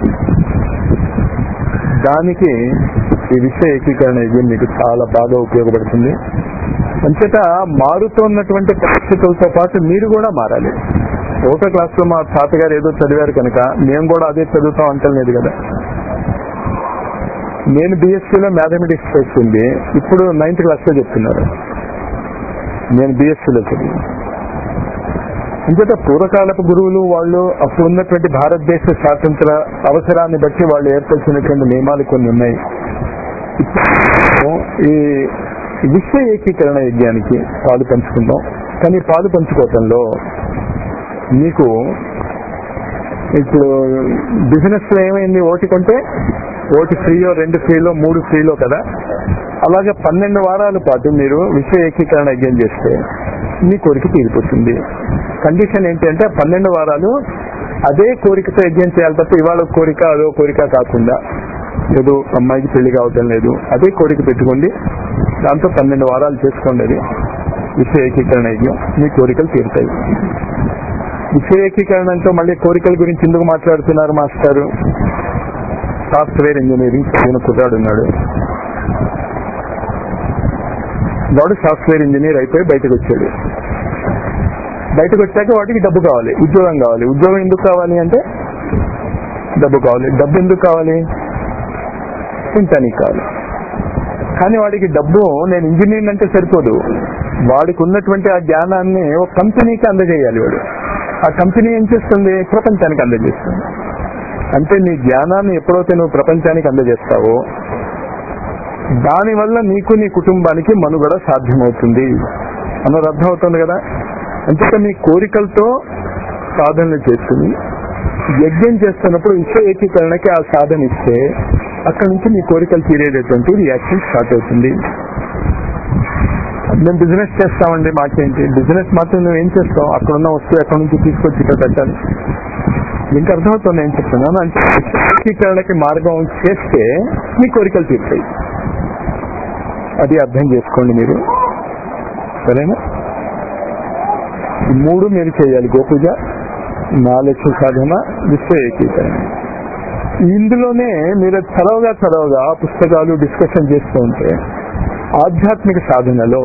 దానికి ఈ విషయ ఏకీకరణ యజ్ఞం మీకు చాలా బాగా ఉపయోగపడుతుంది అంచేత మారుతున్నటువంటి పరిస్థితులతో పాటు మీరు కూడా మారాలి ఒకటో క్లాస్ లో మా తాతగారు ఏదో చదివారు కనుక మేము కూడా అదే చదువుతాం అంటలేదు కదా నేను బీఎస్సీలో మ్యాథమెటిక్స్ చేస్తుంది ఇప్పుడు నైన్త్ క్లాస్లో చెప్తున్నారు నేను బీఎస్సీలో చదివి అంచేత పూర్వకాలపు గురువులు వాళ్ళు అప్పుడు ఉన్నటువంటి భారతదేశ స్వాతంత్ర అవసరాన్ని బట్టి వాళ్ళు ఏర్పరిచినటువంటి నియమాలు కొన్ని ఉన్నాయి ఇప్పుడు ఈ విశ్వ ఏకీకరణ యజ్ఞానికి పాలు పంచుకుందాం కానీ పాలు పంచుకోవటంలో మీకు ఇప్పుడు బిజినెస్ లో ఏమైంది ఓటి కొంటే ఓటి ఫ్రీయో రెండు ఫ్రీలో మూడు ఫ్రీలో కదా అలాగే పన్నెండు వారాల పాటు మీరు విశ్వ ఏకీకరణ యజ్ఞం చేస్తే మీ కోరిక తీరిపోతుంది కండిషన్ ఏంటంటే ఆ పన్నెండు వారాలు అదే కోరికతో యజ్ఞం చేయాలి తప్ప ఇవాళ ఒక కోరిక అదో కోరిక కాకుండా ఏదో అమ్మాయికి పెళ్లి కావటం లేదు అదే కోరిక పెట్టుకోండి దాంతో పన్నెండు వారాలు చేసుకోండి అది విశ్వ ఏకీకరణ యజ్ఞం మీ కోరికలు తీరుతాయి విశ్వ ఏకీకరణ అంటే మళ్ళీ కోరికల గురించి ఎందుకు మాట్లాడుతున్నారు మాస్టారు సాఫ్ట్వేర్ ఇంజనీరింగ్ చదివిన కుర్రాడు ఉన్నాడు వాడు సాఫ్ట్వేర్ ఇంజనీర్ అయిపోయి బయటకు వచ్చాడు బయటకు వచ్చాక వాటికి డబ్బు కావాలి ఉద్యోగం కావాలి ఉద్యోగం ఎందుకు కావాలి అంటే డబ్బు కావాలి డబ్బు ఎందుకు కావాలి తింటానికి కావాలి కానీ వాడికి డబ్బు నేను ఇంజనీర్ అంటే సరిపోదు వాడికి ఉన్నటువంటి ఆ జ్ఞానాన్ని ఒక కంపెనీకి అందజేయాలి వాడు ఆ కంపెనీ ఏం చేస్తుంది ప్రపంచానికి అందజేస్తుంది అంటే నీ జ్ఞానాన్ని ఎప్పుడైతే నువ్వు ప్రపంచానికి అందజేస్తావో దానివల్ల నీకు నీ కుటుంబానికి మనుగడ సాధ్యమవుతుంది అన్నది అర్థమవుతుంది కదా అంతేకా మీ కోరికలతో సాధనలు చేసుకుని యజ్ఞం చేస్తున్నప్పుడు విశ్వ ఏకీకరణకి ఆ సాధన ఇస్తే అక్కడ నుంచి మీ కోరికలు తీరేటటువంటి రియాక్షన్ స్టార్ట్ అవుతుంది మేము బిజినెస్ చేస్తామండి మాకేంటి బిజినెస్ మాత్రం నువ్వు ఏం చేస్తావు అక్కడ ఉన్న వస్తువు ఎక్కడి నుంచి తీసుకొచ్చి ఇక్కడ పెట్టాలి ఇంకా అర్థమవుతుంది ఏం చెప్తున్నాను అంటే ఏకీకరణకి మార్గం చేస్తే మీ కోరికలు తీరుతాయి అది అర్థం చేసుకోండి మీరు సరేనా ఈ మూడు మీరు చేయాలి గోపూజ నాలెడ్జ్ సాధన విశ్వ ఏకీకరణ ఇందులోనే మీరు చదవగా చదవగా పుస్తకాలు డిస్కషన్ చేస్తూ ఉంటే ఆధ్యాత్మిక సాధనలో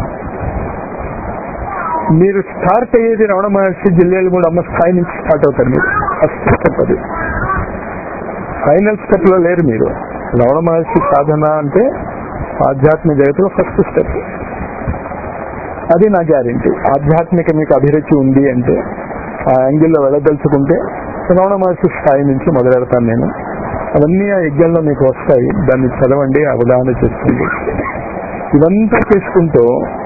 మీరు స్టార్ట్ అయ్యేది రమణ మహర్షి జిల్లాలు కూడా అమ్మ స్థాయి నుంచి స్టార్ట్ అవుతారు మీరు ఫస్ట్ స్టెప్ అది ఫైనల్ స్టెప్ లో లేరు మీరు రమణ మహర్షి సాధన అంటే ఆధ్యాత్మిక జగత్తులో ఫస్ట్ స్టెప్ అది నా గ్యారెంటీ ఆధ్యాత్మిక మీకు అభిరుచి ఉంది అంటే ఆ యాంగిల్లో వెళ్ళదలుచుకుంటే రమణ మహర్షి స్థాయి నుంచి మొదలెడతాను నేను అవన్నీ ఆ యజ్ఞంలో మీకు వస్తాయి దాన్ని చదవండి అవగాహన చేసుకోండి ఇదంతా చేసుకుంటూ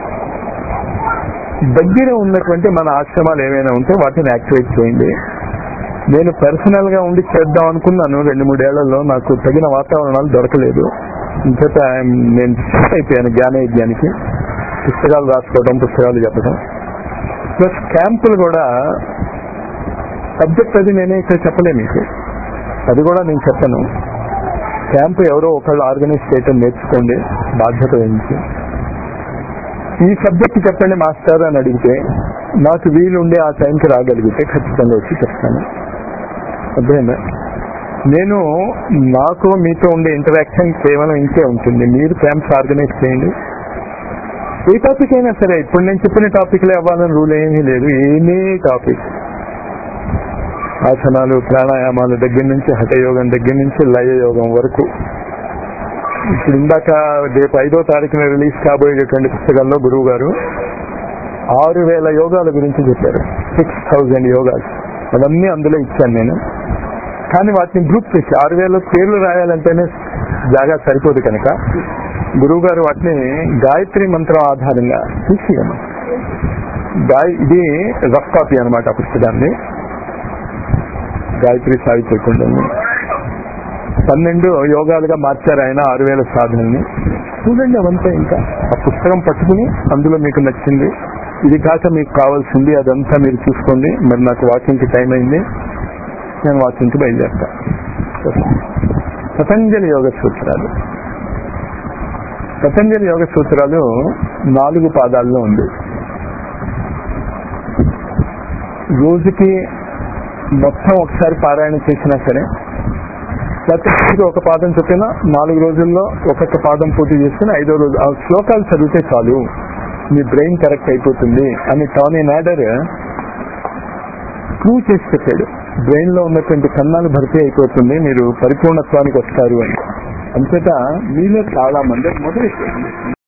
దగ్గర ఉన్నటువంటి మన ఆశ్రమాలు ఏమైనా ఉంటే వాటిని యాక్టివేట్ చేయండి నేను పర్సనల్ గా ఉండి చేద్దాం అనుకున్నాను రెండు మూడేళ్లలో నాకు తగిన వాతావరణాలు దొరకలేదు ఇంచేత నేను షిఫ్ట్ అయిపోయాను జ్ఞాన యజ్ఞానికి పుస్తకాలు రాసుకోవడం పుస్తకాలు చెప్పడం ప్లస్ క్యాంపులు కూడా సబ్జెక్ట్ అది నేనే ఇక్కడ చెప్పలే మీకు అది కూడా నేను చెప్పను క్యాంపు ఎవరో ఒకళ్ళు ఆర్గనైజ్ చేయటం నేర్చుకోండి బాధ్యత వహించి ఈ సబ్జెక్ట్ చెప్పండి మాస్టర్ అని అడిగితే నాకు వీలుండే ఆ టైంకి రాగలిగితే ఖచ్చితంగా వచ్చి చెప్తాను అర్థమైందా నేను నాకు మీతో ఉండే ఇంటరాక్షన్ కేవలం ఇంకే ఉంటుంది మీరు క్యాంప్స్ ఆర్గనైజ్ చేయండి ఏ టాపిక్ అయినా సరే ఇప్పుడు నేను చెప్పిన టాపిక్లే అవ్వాలని రూల్ ఏమీ లేదు ఎనీ టాపిక్ ఆసనాలు ప్రాణాయామాల దగ్గర నుంచి హఠయోగం దగ్గర నుంచి లయ యోగం వరకు ఇప్పుడు ఇందాక రేపు ఐదో తారీఖున రిలీజ్ కాబోయేటటువంటి పుస్తకంలో గురువు గారు ఆరు వేల యోగాల గురించి చెప్పారు సిక్స్ థౌజండ్ యోగాలు అవన్నీ అందులో ఇచ్చాను నేను కానీ వాటిని గ్రూప్ చేసి ఆరు వేల పేర్లు రాయాలంటేనే జాగా సరిపోదు కనుక గురువు గారు వాటిని గాయత్రి మంత్రం ఆధారంగా తీసియాను గాయ ఇది రఫ్ కాపీ అనమాట ఆ పుస్తకాన్ని గాయత్రి సాయి చేయకుండా పన్నెండు యోగాలుగా మార్చారు ఆయన ఆరు వేల సాధనల్ని చూడండి అవంతా ఇంకా ఆ పుస్తకం పట్టుకుని అందులో మీకు నచ్చింది ఇది కాక మీకు కావాల్సింది అదంతా మీరు చూసుకోండి మరి నాకు వాకింగ్కి టైం అయింది నేను వాకింగ్కి బయలుదేరుతా పతంజలి యోగ సూత్రాలు పతంజలి యోగ సూత్రాలు నాలుగు పాదాల్లో ఉంది రోజుకి మొత్తం ఒకసారి పారాయణ చేసినా సరే ప్రతి ఒక పాదం చొప్పున నాలుగు రోజుల్లో ఒక్కొక్క పాదం పూర్తి చేసుకుని ఐదో రోజు ఆ శ్లోకాలు చదివితే చాలు మీ బ్రెయిన్ కరెక్ట్ అయిపోతుంది అని టానీ నాడర్ ప్రూవ్ చేసి చెప్పాడు బ్రెయిన్ లో ఉన్నటువంటి కన్నాలు భర్తీ అయిపోతుంది మీరు పరిపూర్ణత్వానికి వస్తారు అని అంతటా మీలో చాలా మంది మొదలెట్టారు